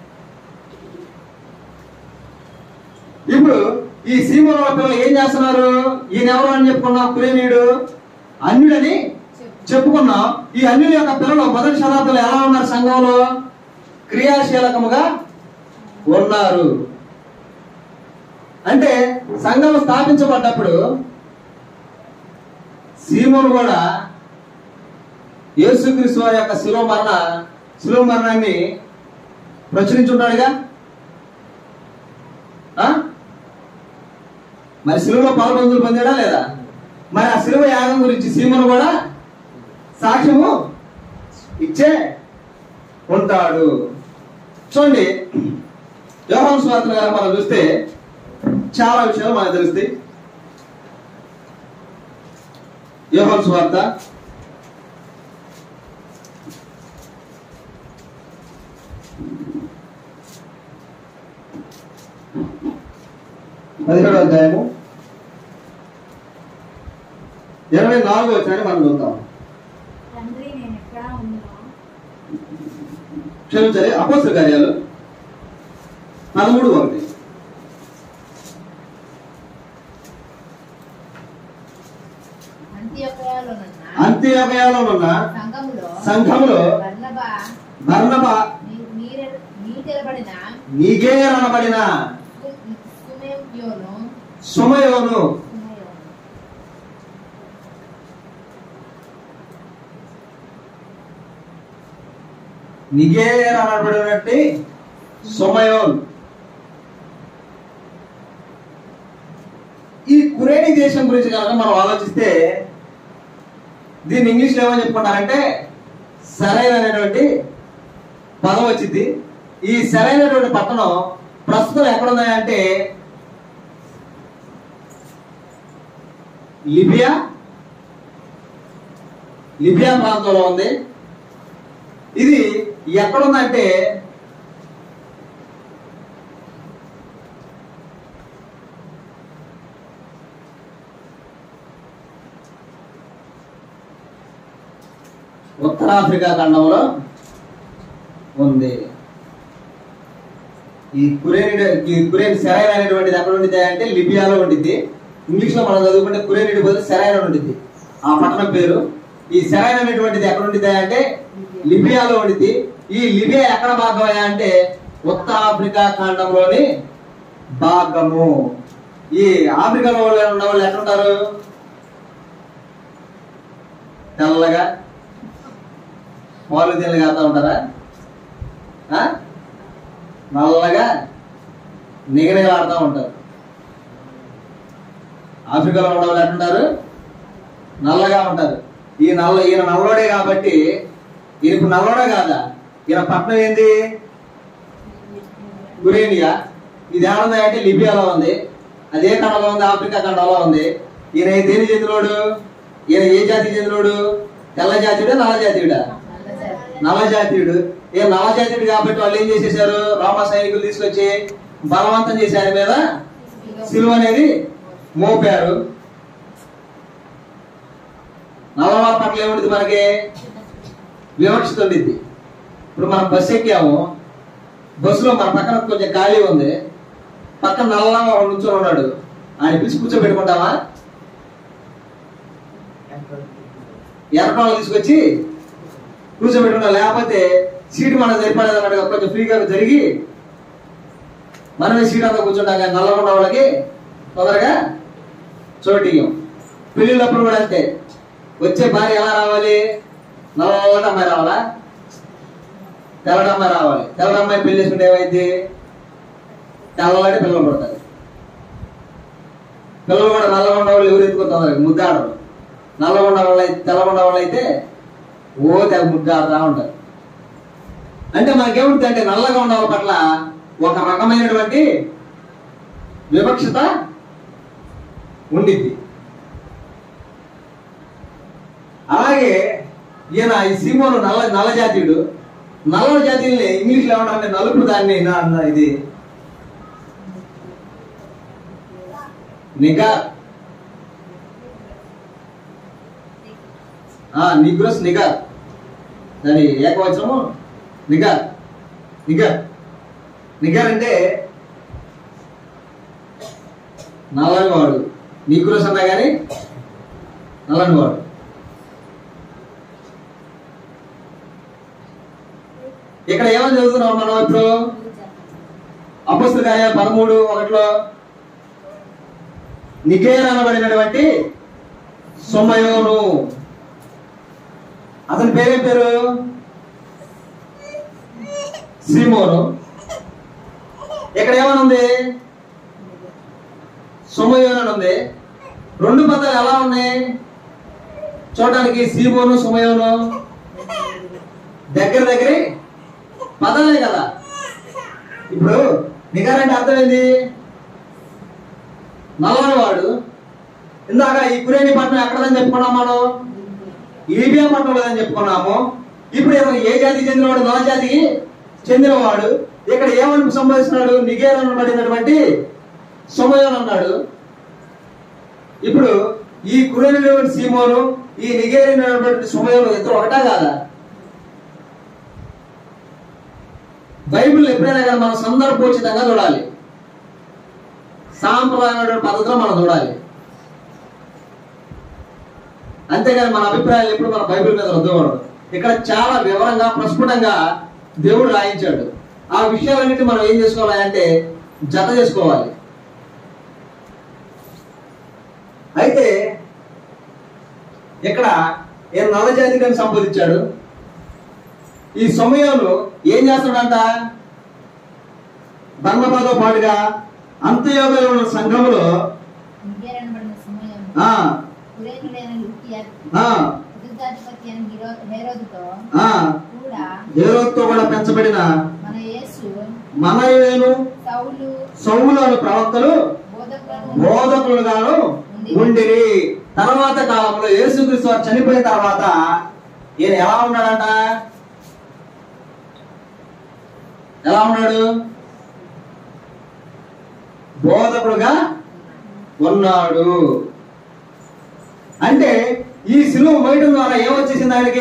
ఇప్పుడు ఈ సీమోన పిల్లలు ఏం చేస్తున్నారు ఈయన ఎవరు అని చెప్పుకున్నాం కురేనీయుడు అన్యుడని చెప్పుకున్నాం ఈ అన్యుల యొక్క పిల్లలు మొదటి శతాబ్దంలో ఎలా ఉన్నారు సంఘంలో క్రియాశీలకముగా ఉన్నారు అంటే సంఘం స్థాపించబడ్డప్పుడు సీమోను కూడా యేసుక్రీస్తు వారి యొక్క శిలువ మరణ శిలువ మరణాన్ని ప్రచురించుంటాడుగా ఆ? మరి సిలువలో పాల్పొందులు పొందాడా లేదా మరి ఆ సిలువ యాగం గురించి సీమను కూడా సాక్ష్యము ఇచ్చే ఉంటాడు చూడండి యోహాను స్వార్థ గారు మనం చూస్తే చాలా విషయాలు మనకు తెలుస్తాయి యోహాను స్వార్థ పదిహేడో అధ్యాయము ఇరవై నాలుగో వచ్చాయని మనం చూద్దాం తండ్రి నేను ఎక్కడ ఉన్నా క్షమించాలి అపోస్తుల కార్యాలు పదమూడు ఒకటి అంత్యోకయాలో ఉన్న సంఘములో సంఘములో బర్నబా బర్నబ నీ- నీరె- నీటెరబడిన నీకే అనబడిన సుమేయోను సుమయోను సుమయోను నిగేర్ అనబడినట్టు సుమయోన్ ఈ కురేని దేశం గురించి కనుక మనం ఆలోచిస్తే దీన్ని ఇంగ్లీష్లో ఏమని చెప్పుకుంటారంటే సరైన అనేటువంటి పదం వచ్చింది ఈ సరైనటువంటి పట్టణం ప్రస్తుతం ఎక్కడున్నాయంటే లిబియా లిబియా ప్రాంతంలో ఉంది ఇది ఎక్కడుందంటే ఉత్తరాఫ్రికా ఖండంలో ఉంది ఈ కురేనిడ్ ఈ కురేన్ సెరైన్ అనేటువంటిది ఎక్కడ ఉండిద్ది అంటే లిబియాలో ఉండిద్ది ఇంగ్లీష్ లో మనం చదువుకుంటే కురేనిడ్ బదులు సెరైన్ అని ఉండిద్ది ఆ పట్టణం పేరు ఈ సెరైన్ అనేటువంటిది ఎక్కడ ఉండిద్ది అంటే లిబియాలో ఉండిద్ది ఈ లిబియా ఎక్కడ భాగమయ్యా అంటే ఉత్తర ఆఫ్రికా ఖండంలోని భాగము ఈ ఆఫ్రికాలో వాళ్ళు ఉన్న వాళ్ళు ఎట్లుంటారు తెల్లగా పాలు తెల్లగా ఆడుతూ ఉంటారా ఆ? నల్లగా నిగనిగలు ఆడుతూ ఉంటారు ఆఫ్రికాలో ఉన్న వాళ్ళు ఎట్లుంటారు నల్లగా ఉంటారు ఈ నల్ల ఈయన నల్లోడే కాబట్టి ఈయన ఇప్పుడు నల్లోడే కాదా ఈయన పట్టణం ఏంది గురేనియా ఇది ఏమన్నా అంటే లిబియాలో ఉంది అదే ఖండంలో ఉంది ఆఫ్రికా ఖండంలో ఉంది ఈయన దేని చెందినోడు ఈయన ఏ జాతికి చెందినోడు తెల్ల జాతీయుడా నల్ల జాతీయుడా నల్ల జాతీయుడు ఏ నల్ల జాతీయుడు కాబట్టి వాళ్ళు ఏం చేసేసారు రోమా సైనికులు తీసుకొచ్చి బలవంతం చేసి ఆయన మీద సిలువ అనేది మోపారు నల్లవాళ్ళ పట్ల ఏముంటుంది మనకి వివక్షత ఉండిద్ది ఇప్పుడు మనం బస్సు ఎక్కాము బస్సులో మన పక్కన కొంచెం ఖాళీ ఉంది పక్కన నల్లగా వాడు నుంచొని ఉన్నాడు ఆయన పిలిచి కూర్చోబెట్టుకుంటామా ఎర్రపాలు తీసుకొచ్చి కూర్చోబెట్టుకుంటా లేకపోతే సీటు మనకు సరిపడేది అన్నట్టుగా కొంచెం ఫ్రీగా జరిగి మనమే సీట్ అంతా కూర్చుంటాం కానీ నల్లగా ఉన్న వాళ్ళకి తొందరగా చోటియ్యం పెళ్ళిళ్ళప్పుడు కూడా అంతే వచ్చే భార్య ఎలా రావాలి నల్లటి అమ్మాయి రావాలా తెల్లటి అమ్మాయి రావాలి తెల్లటి అమ్మాయి పెళ్లి చేసుకుంటే ఏమైంది తెల్లటి పిల్లలు పడతారు పిల్లలు కూడా నల్లగా ఉన్న వాళ్ళు ఎవరు ఎత్తుకుంటారు ముద్దాడరు నల్లగా ఉన్న వాళ్ళు అయితే తెల్లగా ఉన్న వాళ్ళు అయితే ఓ తెగ ముద్దాడుతూ ఉంటారు అంటే మనకేముంటుంది అంటే నల్లగా ఉన్న వాళ్ళ పట్ల ఒక రకమైనటువంటి వివక్షత ఉండిద్ది అలాగే ఈయన ఈ సీమోను నల్ల నల్ల జాతీయుడు నల్ల జాతీయుల్ని ఇంగ్లీష్లో ఏమంటారంటే నలుపు దాన్ని నా- నా ఇది నిగా నిగ్రోస్ నిగార్ దాని ఏకవచనము నిగార్ నిగార్ నిగార్ అంటే నల్లని వాడు నిగ్రోస్ అన్నా కానీ నల్లని వాడు ఇక్కడ ఏమని చదువుతున్నాం మనం ఇప్పుడు అపస్తుకాయ పదమూడు ఒకటిలో నికేర్ అనబడినటువంటి సొమయోను అతని పేరేం పేరు సీమోను ఇక్కడ ఏమని ఉంది సుమయోను అని ఉంది రెండు పదాలు ఎలా ఉన్నాయి చూడడానికి సీమోను సుమయోను దగ్గర దగ్గర పదాలే కదా ఇప్పుడు నిగార్ అంటే అర్థం ఏంది నల్లనివాడు ఇందాక ఈ కురేని పట్టణం ఎక్కడదని చెప్పుకున్నాం మనం లీబియా పట్టణం లేదని చెప్పుకున్నాము ఇప్పుడు ఇతను ఏ జాతికి చెందినవాడు నల్ల జాతికి చెందినవాడు ఇక్కడ ఏమని సంబోధిస్తున్నాడు నిగేర్ అనబడినటువంటి సుమయోన్ అన్నాడు ఇప్పుడు ఈ కురేని సీమోను ఈ నిగేరినటువంటి సుమయోను ఇద్దరు ఒకటా కాదా బైబిల్ ఎప్పుడైనా కానీ మనం సందర్భోచితంగా చూడాలి సాంప్రదాయమైన పద్ధతిలో మనం చూడాలి అంతేగాని మన అభిప్రాయాలు ఎప్పుడు మన బైబిల్ మీద రుద్దకూడదు ఇక్కడ చాలా వివరంగా ప్రస్ఫుటంగా దేవుడు రాయించాడు ఆ విషయాలన్నిటి మనం ఏం చేసుకోవాలి అంటే జత చేసుకోవాలి అయితే ఇక్కడ ఏ నల్ల జాతికని సంబోధించాడు ఈ సమయంలో ఏం చేస్తాడంట ధర్మపాతో పాటుగా అంత్యోగంలో ఉన్న సంఘములో నిగేరనబడిన సమయం ఆ కురేనుడైన లుకియా ఆ యుద్ధాధిపతి అయిన హీరో- హేరోదుతో ఆ కూడా హేరోద్తో కూడా పెంచబడిన మన యేసు మనయేను సౌలు సౌలు అను ప్రవక్తలు బోధకులను బోధకులుగాను ఉండిరి తర్వాత కాలంలో యేసుక్రీస్తు వారు చనిపోయిన తర్వాత ఈయన ఎలా ఉన్నాడంట ఎలా ఉన్నాడు బోధకుడుగా ఉన్నాడు అంటే ఈ సిలువ మోయడం ద్వారా ఏమొచ్చేసింది ఆయనకి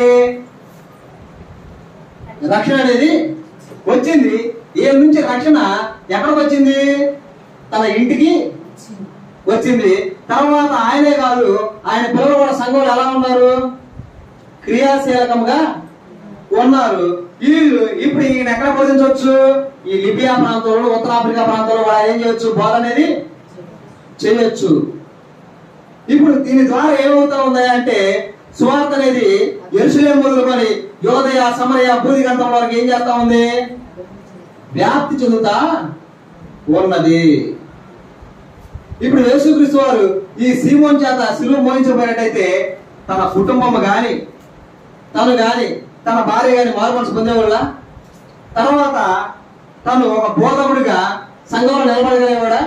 రక్షణ అనేది వచ్చింది ఈయన నుంచి రక్షణ ఎక్కడికి వచ్చింది తన ఇంటికి వచ్చింది తర్వాత ఆయనే కాదు ఆయన పిల్లలు కూడా సంఘంలో ఎలా ఉన్నారు క్రియాశీలకంగా ఉన్నారు వీళ్ళు ఇప్పుడు ఈయన ఎక్కడ బోధించవచ్చు ఈ లిబియా ప్రాంతంలో ఉత్తరాఫ్రికా ప్రాంతంలో కూడా ఏం చేయొచ్చు బోధ అనేది చేయొచ్చు ఇప్పుడు దీని ద్వారా ఏమవుతా ఉంది అంటే సువార్త అనేది ఎరుసలేం మొదలుకొని యోదయ సమరయ భూదిగంతం వరకు ఏం చేస్తా ఉంది వ్యాప్తి చెందుతా ఉన్నది ఇప్పుడు యేసుక్రీస్తు వారు ఈ సీమోన్ చేత సిలువ మోయించబడినట్టయితే తన కుటుంబం గాని తను గాని తన భార్య గాని మారుమనసు పొందేవాళ్ళ తర్వాత తను ఒక బోధకుడిగా సంఘంలో నిలబడగలిగేవాడా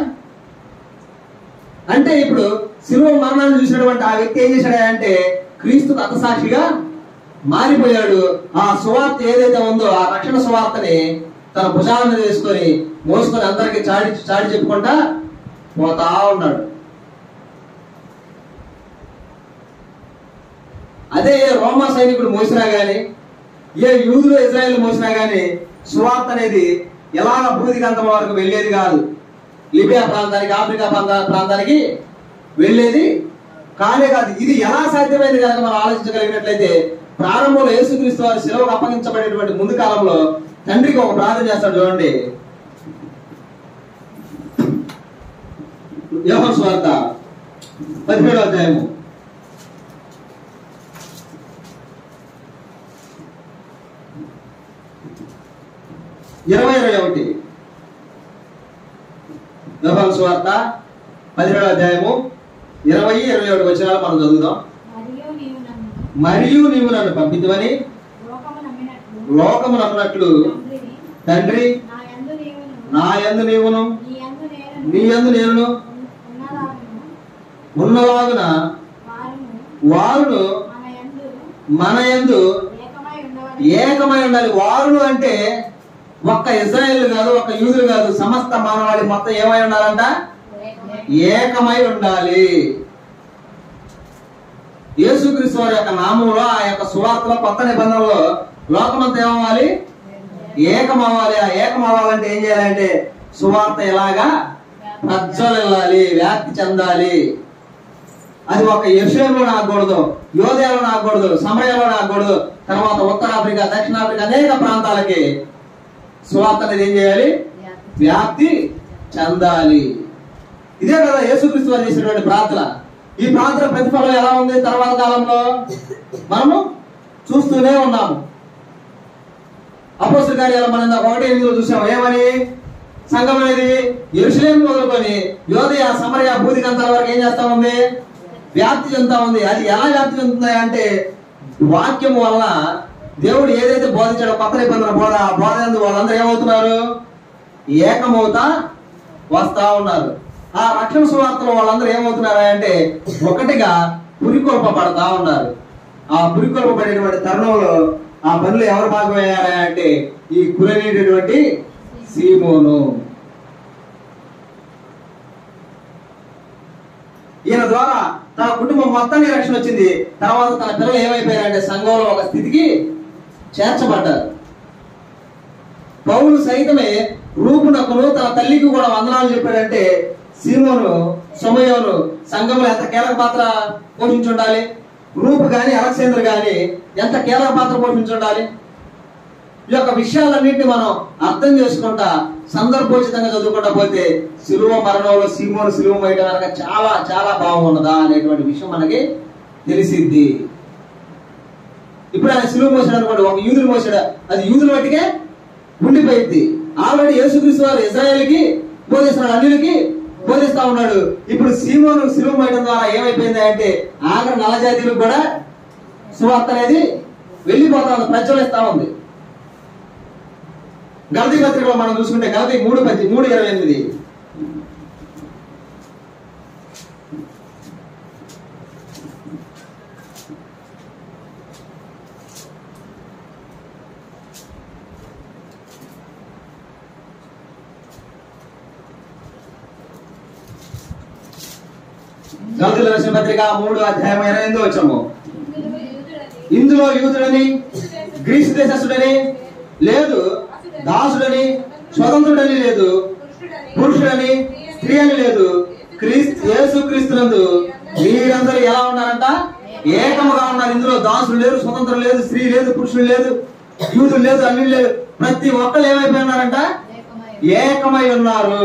అంటే ఇప్పుడు శిలువ మరణాన్ని చూసినటువంటి ఆ వ్యక్తి ఏం చేశాడు అంటే క్రీస్తు అతసాక్షిగా మారిపోయాడు ఆ సువార్త ఏదైతే ఉందో ఆ రక్షణ సువార్తని తన భుజాల మీద వేసుకొని మోసుకొని అందరికి చాడి చాడి చెప్పుకుంటా పోతా ఉన్నాడు అదే ఏ రోమా సైనికుడు మోసినా గాని ఏ యూదులు ఇజ్రాయెల్ మోసినా గాని సువార్త అనేది ఎలాగ భూదిగంతం వరకు వెళ్ళేది కాదు లిబియా ప్రాంతానికి ఆఫ్రికా ప్రాంత ప్రాంతానికి వెళ్ళేది కానే కాదు ఇది ఎలా సాధ్యమైంది కనుక మనం ఆలోచించగలిగినట్లయితే ప్రారంభంలో యేసుక్రీస్తు వారి సెలవుకు అప్పగించబడేటువంటి ముందు కాలంలో తండ్రికి ఒక ప్రార్థన చేస్తాడు చూడండి యోహన్ స్వార్థ పదిహేడో అధ్యాయము ఇరవై ఇరవై ఒకటి యోహాను సువార్త పదిహేడో అధ్యాయము ఇరవై ఇరవై ఒకటి వచ్చినాలు మనం చదువుదాం మరియు నీవు నన్ను మరియు నీవు నన్ను పంపించమని లోకము నమ్మినట్లు లోకము నమ్మినట్లు తండ్రిని తండ్రి నా యందు నీవును నా యందు నీవును నీ యందు నేను నీ యందు నేను ఉన్నదాలను ఉన్నలాగున వారును వారును మన యందు మన యందు ఏకమై ఉండవని ఏకమై ఉండాలి వారును అంటే ఒక్క ఇజ్రాయేల్ కాదు ఒక్క యూదులు కాదు సమస్త మానవాళి మొత్తం ఏమై ఉండాలంట ఏకమై ఉండాలి యేసుక్రీస్తు వారి యొక్క నామంలో ఆ యొక్క సువార్తలో కొత్త నిబంధనలో లోకమంతా ఏమవ్వాలి ఏకమవ్వాలి ఆ ఏకం అవ్వాలంటే ఏం చేయాలంటే సువార్త ఎలాగా ప్రజ్వలిల్లాలి వ్యాప్తి చెందాలి అది ఒక యశ్వంలో నాకూడదు యోధయాలో నాకూడదు సమయంలో నాకూడదు తర్వాత ఉత్తరాఫ్రికా దక్షిణాఫ్రికా అనేక ప్రాంతాలకి సువార్త అనేది ఏం చేయాలి వ్యాప్తి చెందాలి ఇదే కదా యేసుక్రీస్తు వారు చేసినటువంటి ప్రార్థన ఈ ప్రార్థన ప్రతిఫలం ఎలా ఉంది తర్వాత కాలంలో మనము చూస్తూనే ఉన్నాము అపోస్తుల కార్యాలు మనం ఇందాక ఒకటి ఎనిమిదిలో చూసాం ఏమని సంఘం అనేది ఎరుసలేం మొదలుకొని యోదయ సమరయ భూదిగంతాల వరకు ఏం చేస్తా ఉంది వ్యాప్తి చెందుతా ఉంది అది ఎలా వ్యాప్తి చెందుతుంది అంటే వాక్యం వలన దేవుడు ఏదైతే బోధించాడో కొత్త నిబంధన బోధ ఆ బోధ యందు వాళ్ళందరూ ఏమవుతున్నారు ఏకమవుతా వస్తా ఉన్నారు ఆ రక్షణ సువార్తలో వాళ్ళందరూ ఏమవుతున్నారు అంటే ఒకటిగా పురికొల్పబడతా ఉన్నారు ఆ పురికొల్పబడేటువంటి తరుణంలో ఆ పనులు ఎవరు భాగమయ్యారా అంటే ఈ కురనేటటువంటి సీమోను ఈయన ద్వారా తన కుటుంబం మొత్తానికి రక్షణ వచ్చింది తర్వాత తన పిల్లలు ఏమైపోయారంటే సంఘంలో ఒక స్థితికి చేర్చబడ్డారు పౌలు సైతమే రూపునకును తన తల్లికి కూడా వందనాలు చెప్పాడంటే సీమోను సమయోను సంఘంలో ఎంత కీలక పాత్ర పోషించి ఉండాలి రూప్ కానీ అలెక్సేందర్ కానీ ఎంత కీలక పాత్ర పోషించి ఉండాలి ఈ యొక్క విషయాలన్నింటినీ మనం అర్థం చేసుకుంటా సందర్భోచితంగా చదువుకుంటా పోతే సిలువ మరణంలో సీమోను సిలువ వేయడం వెనక చాలా చాలా బాగున్నదా అనేటువంటి విషయం మనకి తెలిసిద్ది ఇప్పుడు ఆయన సిలువ మోసాడు అనుకోండి ఒక యూదులు మోసాడు అది యూదుల మట్టికే ఉండిపోయింది ఆల్రెడీ యేసుక్రీస్తు వారు ఇజ్రాయేల్కి బోధిస్తున్నాడు అన్యులకి బోధిస్తా ఉన్నాడు ఇప్పుడు సీమోను సిలువ వేయడం ద్వారా ఏమైపోయింది అంటే ఆఖరి నల్లజాతీయులకు కూడా సువార్త అనేది వెళ్ళిపోతా ఉంది ప్రచురిస్తా ఉంది గలతీ పత్రికలో మనం చూసుకుంటే గలతీ మూడు పది మూడు ఇరవై ఎనిమిది గలతీల రాసిన పత్రిక మూడు అధ్యాయం ఇరవై ఎనిమిది వచ్చాము ఇందులో యూదుడని గ్రీసు దేశస్తుడని లేదు దాసుడని స్వతంత్రుడని లేదు పురుషుడని స్త్రీ అని లేదు క్రీస్తు యేసు క్రీస్తునందు మీరందరూ ఎలా ఉన్నారంట ఏకముగా ఉన్నారు ఇందులో దాసులు లేరు స్వతంత్రం లేదు స్త్రీ లేదు పురుషుడు లేదు యూదులు లేదు అన్ని లేదు ప్రతి ఒక్కరు ఏమైపోయి ఉన్నారంట ఏకమై ఏకమై ఉన్నారు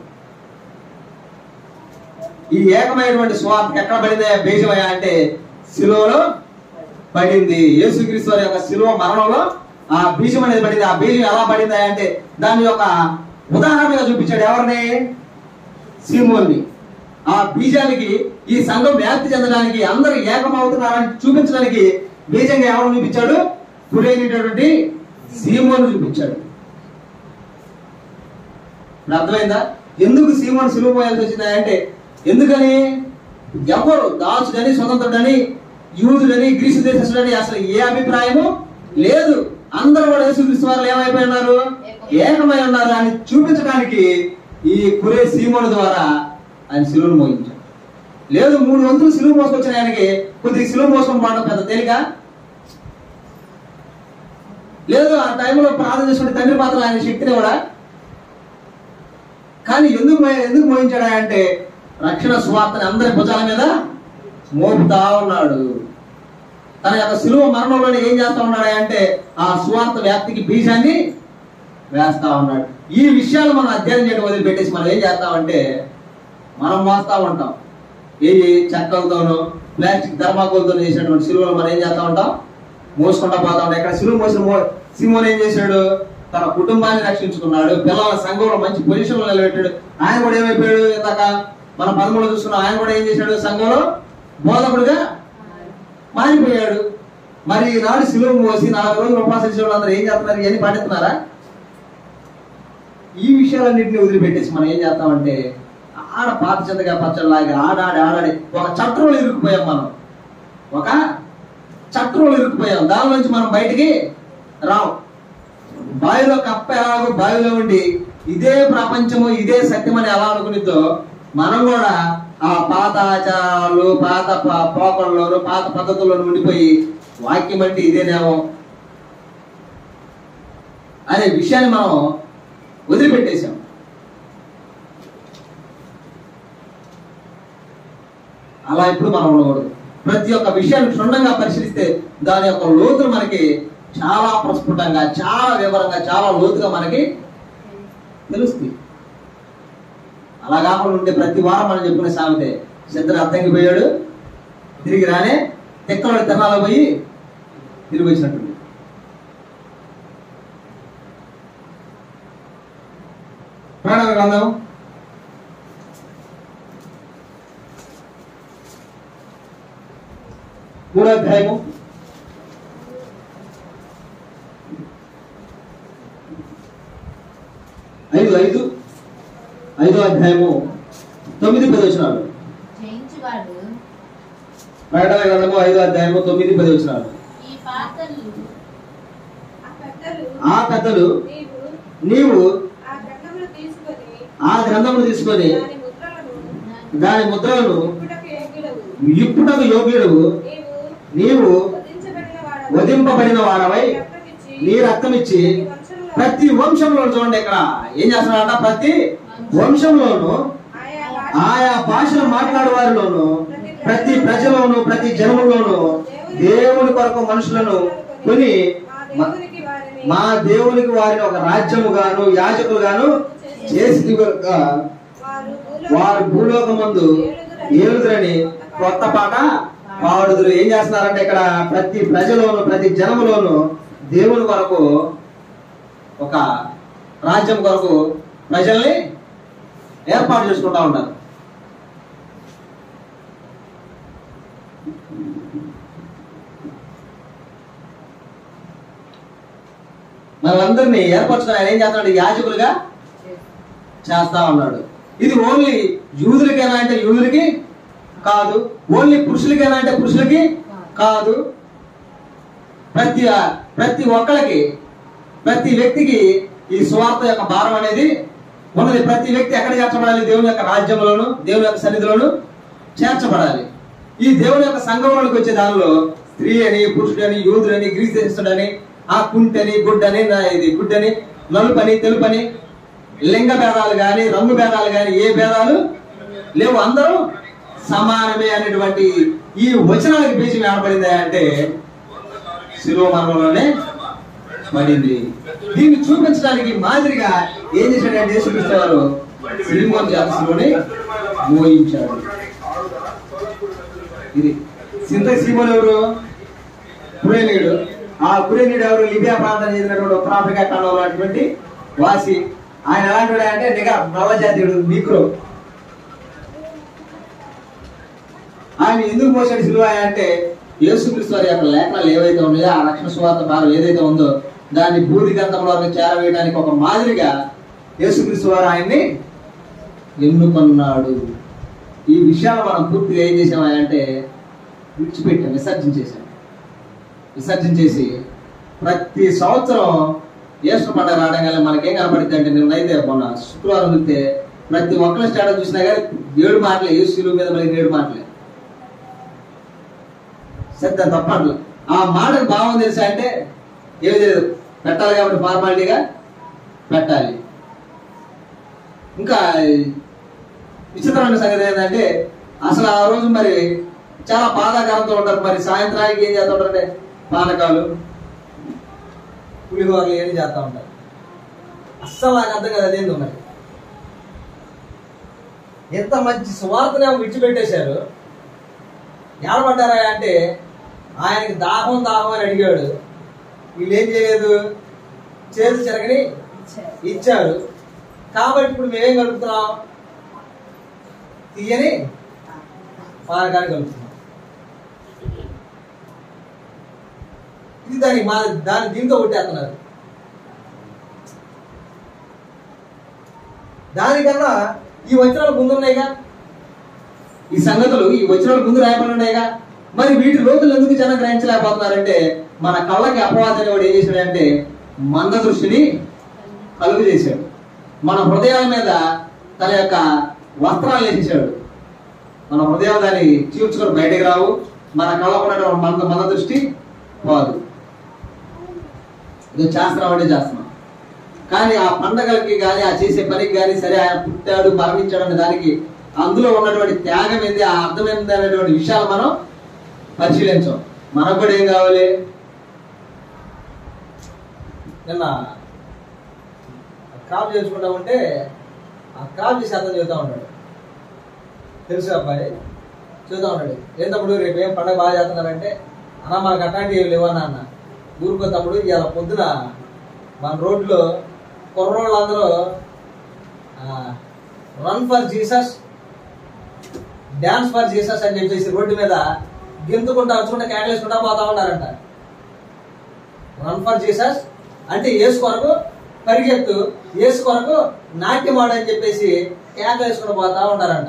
ఈ ఏకమైనటువంటి స్వార్థ ఎక్కడ పడిందా బీజమయ్యా అంటే శిలువలో పడింది యేసుక్రీస్తు వారి యొక్క శిలువ మరణంలో ఆ బీజం అనేది పడింది ఆ బీజం ఎలా పడిందా అంటే దాని యొక్క ఉదాహరణగా చూపించాడు ఎవరిని సీమోన్ని ఆ బీజానికి ఈ సంఘం వ్యాప్తి చెందడానికి అందరూ ఏకమవుతున్నారని చూపించడానికి బీజంగా ఎవరు చూపించాడు పురైనటువంటి సీమోను చూపించాడు ఇప్పుడు అర్థమైందా ఎందుకు సీమోను సులువు పోయాల్సి వచ్చిందా అంటే ఎందుకని ఎవరు దాసుడని స్వతంత్రుడని యూదుడని గ్రీసు దేశస్తుడని అసలు ఏ అభిప్రాయము లేదు అందరూ కూడా యేసుక్రీస్తు వారు ఏమైపోయి ఉన్నారు ఏకమై ఉన్నారు అని చూపించడానికి ఈ కురే సీమోను ద్వారా ఆయన సిలువను మోగించాడు లేదు మూడు వంతులు సిలువ మోసుకొచ్చిన ఆయనకి కొద్దిగా సిలువ మోసుకొని పోవడం పెద్ద తేలిక లేదు ఆ టైంలో ప్రార్థన చేసుకుంటే తండ్రి పాత్ర ఆయన శక్తిని కూడా కానీ ఎందుకు మో- ఎందుకు మోయించాడా అంటే రక్షణ సువార్తని అందరి భుజాల మీద మోపుతా ఉన్నాడు తన యొక్క సిలువ మరణంలోనే ఏం చేస్తా ఉన్నాడు అంటే ఆ సువార్త వ్యాప్తికి బీజాన్ని వేస్తా ఉన్నాడు ఈ విషయాలు మనం అధ్యయనం చేయడం వదిలిపెట్టేసి మనం ఏం చేస్తామంటే మనం మోస్తా ఉంటాం ఏ చెక్కలతోనూ ప్లాస్టిక్ ధర్మాకోలతో చేసినటువంటి సిలువలు మనం ఏం చేస్తా ఉంటాం మోసుకుంటా పోతా ఉంటాం ఇక్కడ సిలువ మోసిన మో సిమోన్ ఏం చేశాడు తన కుటుంబాన్ని రక్షించుకున్నాడు పిల్లల సంఘంలో మంచి పొజిషన్ లో నిలబెట్టాడు ఆయన కూడా ఏమైపోయాడు ఇందాక మన పదమూడు చూసుకున్నాం ఆయన కూడా ఏం చేశాడు సంఘంలో బోధకుడుగా మారిపోయాడు మరి ఈనాడు సిలువ మోసి నాలుగు రోజులు ఉపవాసం చేసే వాళ్ళందరూ ఏం చేస్తున్నారు ఇవన్నీ పాటిస్తున్నారా ఈ విషయాలన్నింటినీ వదిలిపెట్టేసి మనం ఏం చేస్తామంటే ఆడ పాత చెత్తగా పచ్చడిలాగా ఆడాడి ఆడాడి ఒక చట్రంలో ఇరుక్కుపోయాం మనం ఒక చట్రంలో ఇరుక్కుపోయాం దాని నుంచి మనం బయటికి రాం బావిలో కప్ప ఎలాగో బావిలో ఉండి ఇదే ప్రపంచము ఇదే సత్యం అని ఎలా అనుకునిద్దో మనం కూడా ఆ పాత ఆచారాలు పాత ప- పోకడలోను పాత పద్ధతుల్లోనూ ఉండిపోయి వాక్యం అంటే ఇదేనేమో అనే విషయాన్ని మనం వదిలిపెట్టేశాం అలా ఎప్పుడు మనం ఉండకూడదు ప్రతి ఒక్క విషయాన్ని క్షుణ్ణంగా పరిశీలిస్తే దాని యొక్క లోతులు మనకి చాలా ప్రస్ఫుటంగా చాలా వివరంగా చాలా లోతుగా మనకి తెలుస్తుంది అలా కాకుండా ఉంటే ప్రతి వారం మనం చెప్పుకునే సామెతే సిద్ధరు అర్థంకి పోయాడు తిరిగి రానే తెక్కలో తిరణాలో పోయి తిరిగి వచ్చినట్టుంది ప్రాణవ గ్రంథం మూడో అధ్యాయము ఐదు ఐదు ఐదో అధ్యాయము తొమ్మిది పది వచ్చినాడు జయించువాడు ప్రకటన గ్రంథము ఐదో అధ్యాయము తొమ్మిది పది వచ్చినాడు ఈ పాత్రలు ఆ పెద్దలు ఆ పెద్దలు నీవు నీవు ఆ గ్రంథములు తీసుకొని ఆ గ్రంథమును తీసుకొని దాని ముద్రలను దాని ముద్రలను ఇప్పుడకు యోగ్యుడవు ఇప్పుడకు యోగ్యుడు నీవు నీవు వధించబడిన వాడవు. వధింపబడిన వాడవై రక్తమిచ్చి నీ రక్తం ఇచ్చి నీ వంశంలో ప్రతి వంశంలో చూడండి ఇక్కడ ఏం చేస్తున్నాడంట ప్రతి వంశంలోను ఆయా ఆయా భాషలు మాట్లాడే వారిలోను ప్రతి ప్రతి ప్రజలోను ప్రతి జనములోను దేవుని కొరకు మనుషులను కొని మా మ- దేవునికి వారిని మా దేవునికి వారిని ఒక రాజ్యము గాను యాజకులు గాను చేసి వారు వారు భూలోకమందు ఏలుదురని కొత్త పాట పాడుదురు ఏం చేస్తున్నారంటే ఇక్కడ ప్రతి ప్రజలోను ప్రతి జనములోను దేవుని కొరకు ఒక రాజ్యం కొరకు ప్రజల్ని ఏర్పాటు చేసుకుంటా ఉంటారు మనల్ని ఏర్పరచుకుని ఆయన ఏం చేస్తున్నాడు యాజకులుగా చేస్తా ఉన్నాడు ఇది ఓన్లీ యూదులకేనా అంటే యూదులకి కాదు ఓన్లీ పురుషులకేనా అంటే పురుషులకి కాదు ప్రతి ప్రతి ఒక్కరికి ప్రతి వ్యక్తికి ఈ సువార్త యొక్క భారం అనేది ఉన్నది ప్రతి వ్యక్తి ఎక్కడ చేర్చబడాలి దేవుని యొక్క రాజ్యంలోను దేవుని యొక్క సన్నిధిలోను చేర్చబడాలి ఈ దేవుని యొక్క సంఘంలోకి వచ్చే దానిలో స్త్రీ అని పురుషుడని యూదుడని గ్రీస్ దేశుడని ఆ కుంటని గుడ్డని నా- ఇది గుడ్డని నలుపని తెలుపని లింగ భేదాలు గాని రంగు భేదాలు గాని ఏ భేదాలు లేవు అందరూ సమానమే అనేటువంటి ఈ వచనాలకు బీజం ఏర్పడింది అంటే శిలువ మరణంలోనే పడింది దీన్ని చూపించడానికి మాదిరిగా ఏం చేశాడంటే యేసుక్రీస్తు వారు సిలిమోన్ జాతసులోని మోయించాడు ఇది సింత సీమోన్ ఎవరు కురేనీయుడు ఆ కురేనీయుడు ఎవరు లిబియా ప్రాంతానికి చెందినటువంటి ఉత్తర ఆఫ్రికా ఖండంలో ఉన్నటువంటి వాసి ఆయన ఎలాంటి వాడు అంటే నిఘా నల్ల జాతీయుడు నీక్రో ఆయన ఎందుకు మోసాడు సిలువ అంటే యేసుక్రీస్తు వారి యొక్క లేఖనాలు ఏవైతే ఉన్నాయో ఆ రక్షణ సువార్త భారం ఏదైతే ఉందో దాన్ని బూది గంధంలో చేరవేయడానికి ఒక మాదిరిగా యేసుక్రీస్తు వారు ఆయన్ని ఎన్నుకున్నాడు ఈ విషయాలు మనం పూర్తిగా ఏం చేసామా అంటే విడిచిపెట్టాం విసర్జించేసాం విసర్జించేసి ప్రతి సంవత్సరం యేసు పండుగ రావడం మనకేం కనపడుతుంది అంటే నిన్నైతే మొన్న శుక్రవారం చూస్తే ప్రతి ఒక్కరి స్టేటస్ చూసినా కానీ ఏడు మాటలే యేసు మీద మళ్ళీ ఏడు మాటలే శ్రద్ధ తప్పట్లు ఆ మాటకు భావం తెలుసా అంటే ఏమి తెలియదు పెట్టాలి కాబట్టి ఫార్మాలిటీగా పెట్టాలి ఇంకా విచిత్రమైన సంగతి ఏంటంటే అసలు ఆ రోజు మరి చాలా బాధాకరంతో ఉంటారు మరి సాయంత్రానికి ఏం చేస్తూ ఉంటారంటే పానకాలు పులిహోరలు ఏం చేస్తూ ఉంటారు అస్సలు నాకు అర్థం కదా అదేందో మరి ఎంత మంచి సువార్తనే విడిచిపెట్టేశారు ఏడబడ్డారా అంటే ఆయనకి దాహం దాహం అని అడిగాడు వీళ్ళు ఏం చేయలేదు చేతి చెరగని ఇచ్చాడు కాబట్టి ఇప్పుడు మేమేం కలుపుతున్నాం తీయని పానకాన్ని కలుపుతున్నాం ఇది దాని మా దాని దీంతో కొట్టేస్తున్నారు దానికన్నా ఈ వచనాలు ముందున్నాయిగా ఈ సంగతులు ఈ వచనాలు ముందు రాయబడి ఉన్నాయిగా మరి వీటి లోతులు ఎందుకు జనం గ్రహించలేకపోతున్నారంటే మన కళ్ళకి అపవాదం అనేవాడు ఏం చేశాడంటే మంద దృష్టిని కలుగు చేశాడు మన హృదయాల మీద తన యొక్క వస్త్రాలు వేసేసాడు మన హృదయాలు దాన్ని చీల్చుకొని బయటకు రావు మన కళ్ళకు ఉన్నటువంటి మంద మంద దృష్టి పోదు ఇది చేస్తున్నాం అంటే చేస్తున్నాం కానీ ఆ పండగలకి కానీ ఆ చేసే పనికి కానీ సరే ఆయన పుట్టాడు మరణించాడు అనే దానికి అందులో ఉన్నటువంటి త్యాగం ఏంది ఆ అర్థం ఏంది అనేటువంటి విషయాలు మనం పరిశీలించాం మనకు కూడా ఏం కావాలి నిన్న క్రాప్ చేసుకుంటా ఉంటే ఆ క్రాప్ చేసి అర్థం చెబుతా ఉంటాడు తెలుసు అబ్బాయి చూద్దాం ఉన్నాడు ఏం తమ్ముడు రేపు ఏం పండగ బాగా చేస్తున్నారంటే అన్న మాకు అట్లాంటివి ఏమి లేవన్నా అన్న ఊరుకో తమ్ముడు ఇవాళ పొద్దున మన రోడ్లో కుర్రోళ్ళందరూ run for Jesus dance for Jesus అని చెప్పేసి రోడ్డు మీద గెంతుకుంటా వచ్చుకుంటా క్యాన్లు వేసుకుంటా పోతా ఉన్నారంట రన్ ఫర్ జీసస్ అంటే ఏసు కొరకు పరిగెత్తు ఏసు కొరకు నాట్యం ఆడని చెప్పేసి క్యాన్లు వేసుకుంటూ పోతా ఉన్నారంట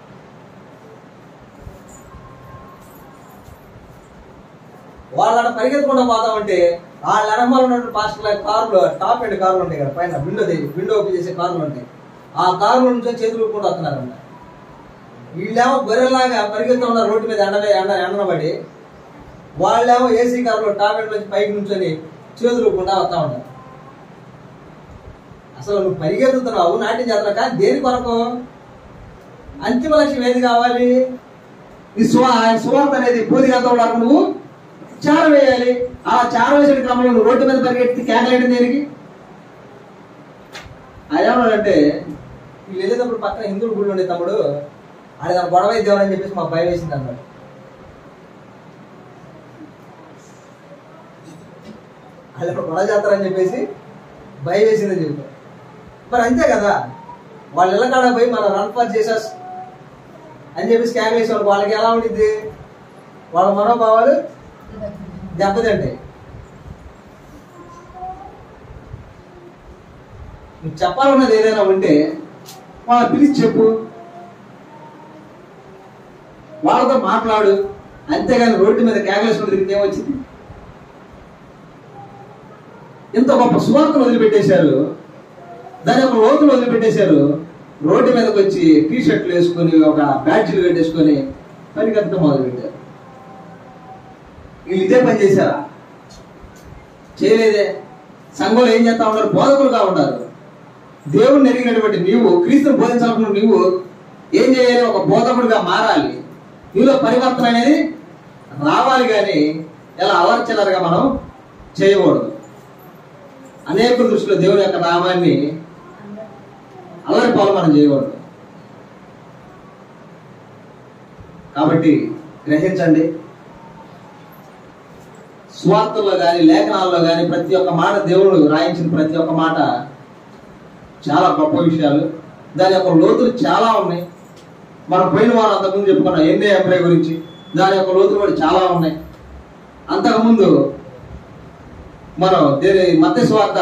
వాళ్ళ పరిగెత్తుకుంటూ పోతా ఉంటే వాళ్ళ ఎడమల ఉన్నటువంటి పాస్టర్ల కార్లు టాప్ ఎండ్ కార్లు ఉంటాయి కదా పైన విండో విండో ఓపెన్ చేసే కార్లు ఉంటాయి ఆ కార్ల నుంచి చేతులు కూడా వస్తున్నారంట వీళ్ళేమో గొర్రెలాగా పరిగెత్తుతా ఉన్నారు రోడ్డు మీద ఎండ ఎండ ఎండనబడి వాళ్ళేమో ఏసీ కార్లో టాప్ ఎండ్ నుంచి పైకి నుంచొని చేతులు ఊపుకుంటా వస్తా ఉంటారు అసలు నువ్వు పరిగెత్తుతున్నావు నాట్యం చేస్తున్నావు కానీ దేని కొరకు అంతిమ లక్ష్యం ఏది కావాలి ఈ సువా ఆయన సువార్త అనేది పూదిగంత వరకు నువ్వు చార వేయాలి ఆ చార వేసిన క్రమంలో నువ్వు రోడ్డు మీద పరిగెత్తి కేకలేయడం దేనికి అదేమన్నాడంటే వీళ్ళు వెళ్ళేటప్పుడు పక్కన హిందువులు గుళ్ళు ఉండే తమ్ముడు ఆడ నాకు గొడవ అయితే అని చెప్పేసి మాకు భయం వేసింది అన్నాడు వాళ్ళు ఇప్పుడు గొడవ చేస్తారని చెప్పేసి భయం వేసిందని చెప్పారు మరి అంతే కదా వాళ్ళ ఇళ్ళ కాడ పోయి మనం రన్ ఫర్ చేసేస్ అని చెప్పి స్కామ్ వేసేవాళ్ళు వాళ్ళకి ఎలా ఉండిద్ది వాళ్ళ మనోభావాలు దెబ్బతింటాయి నువ్వు చెప్పాలన్నది ఏదైనా ఉంటే వాళ్ళ పిలిచి చెప్పు వాళ్ళతో మాట్లాడు అంతేగాని రోడ్డు మీద కేకలేసుకుని తిరిగితే ఏమొచ్చింది ఇంత గొప్ప సువార్తను వదిలిపెట్టేశారు దాని యొక్క లోతులు వదిలిపెట్టేశారు రోడ్డు మీదకి వచ్చి టీ షర్ట్లు వేసుకొని ఒక బ్యాడ్జీలు కట్టేసుకొని పరిగెత్తడం మొదలుపెట్టారు వీళ్ళు ఇదే పని చేశారా చేయలేదే సంఘంలో ఏం చేస్తా ఉన్నారు బోధకులుగా ఉన్నారు దేవుణ్ణి ఎరిగినటువంటి నీవు క్రీస్తుని బోధించాలనుకున్న నీవు ఏం చేయాలి ఒక బోధకుడిగా మారాలి నీలో పరివర్తన అనేది రావాలి కానీ ఇలా అలర్చలరుగా మనం చేయకూడదు అనేక దృష్టిలో దేవుని యొక్క నామాన్ని అల్లరి పాలు మనం చేయకూడదు కాబట్టి గ్రహించండి స్వార్థల్లో కానీ లేఖనాల్లో కానీ ప్రతి ఒక్క మాట దేవుడు రాయించిన ప్రతి ఒక్క మాట చాలా గొప్ప విషయాలు దాని యొక్క లోతులు చాలా ఉన్నాయి మనం పోయిన వారు అంతకుముందు చెప్పుకున్నాం ఎన్ఏ ఎంప్లాయ్ గురించి దాని యొక్క లోతులు కూడా చాలా ఉన్నాయి అంతకుముందు మనం దేని మధ్య స్వార్థ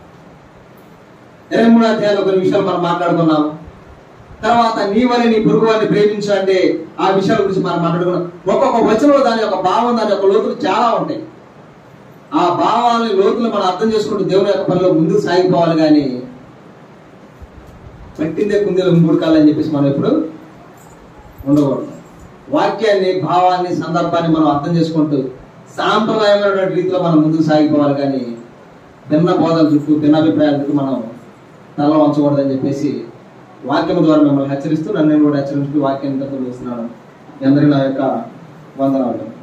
ఇరవై మూడు అధ్యాయంలో కొన్ని విషయాలు మనం మాట్లాడుకున్నాము తర్వాత నీ వల్ల నీ పొరుగు వారిని ప్రేమించు అంటే ఆ విషయాల గురించి మనం మాట్లాడుకున్నాం ఒక్కొక్క వచనంలో దాని యొక్క భావం దాని యొక్క లోతులు చాలా ఉంటాయి ఆ భావాలని లోతులు మనం అర్థం చేసుకుంటూ దేవుని యొక్క పనిలో ముందుకు సాగిపోవాలి కానీ పట్టిందే కుందేలు మూడుకాలని చెప్పేసి మనం ఎప్పుడు ఉండకూడదు వాక్యాన్ని భావాన్ని సందర్భాన్ని మనం అర్థం చేసుకుంటూ సాంప్రదాయమైనటువంటి రీతిలో మనం ముందుకు సాగిపోవాలి కానీ భిన్న బోధల చుట్టూ భిన్నాభిప్రాయాల చుట్టూ మనం తల వంచకూడదని చెప్పేసి వాక్యం ద్వారా మిమ్మల్ని హెచ్చరిస్తూ నన్ను నేను కూడా హెచ్చరిస్తూ వాక్యాన్ని తప్ప చూస్తున్నాను మీ అందరికీ నా యొక్క వందనాలు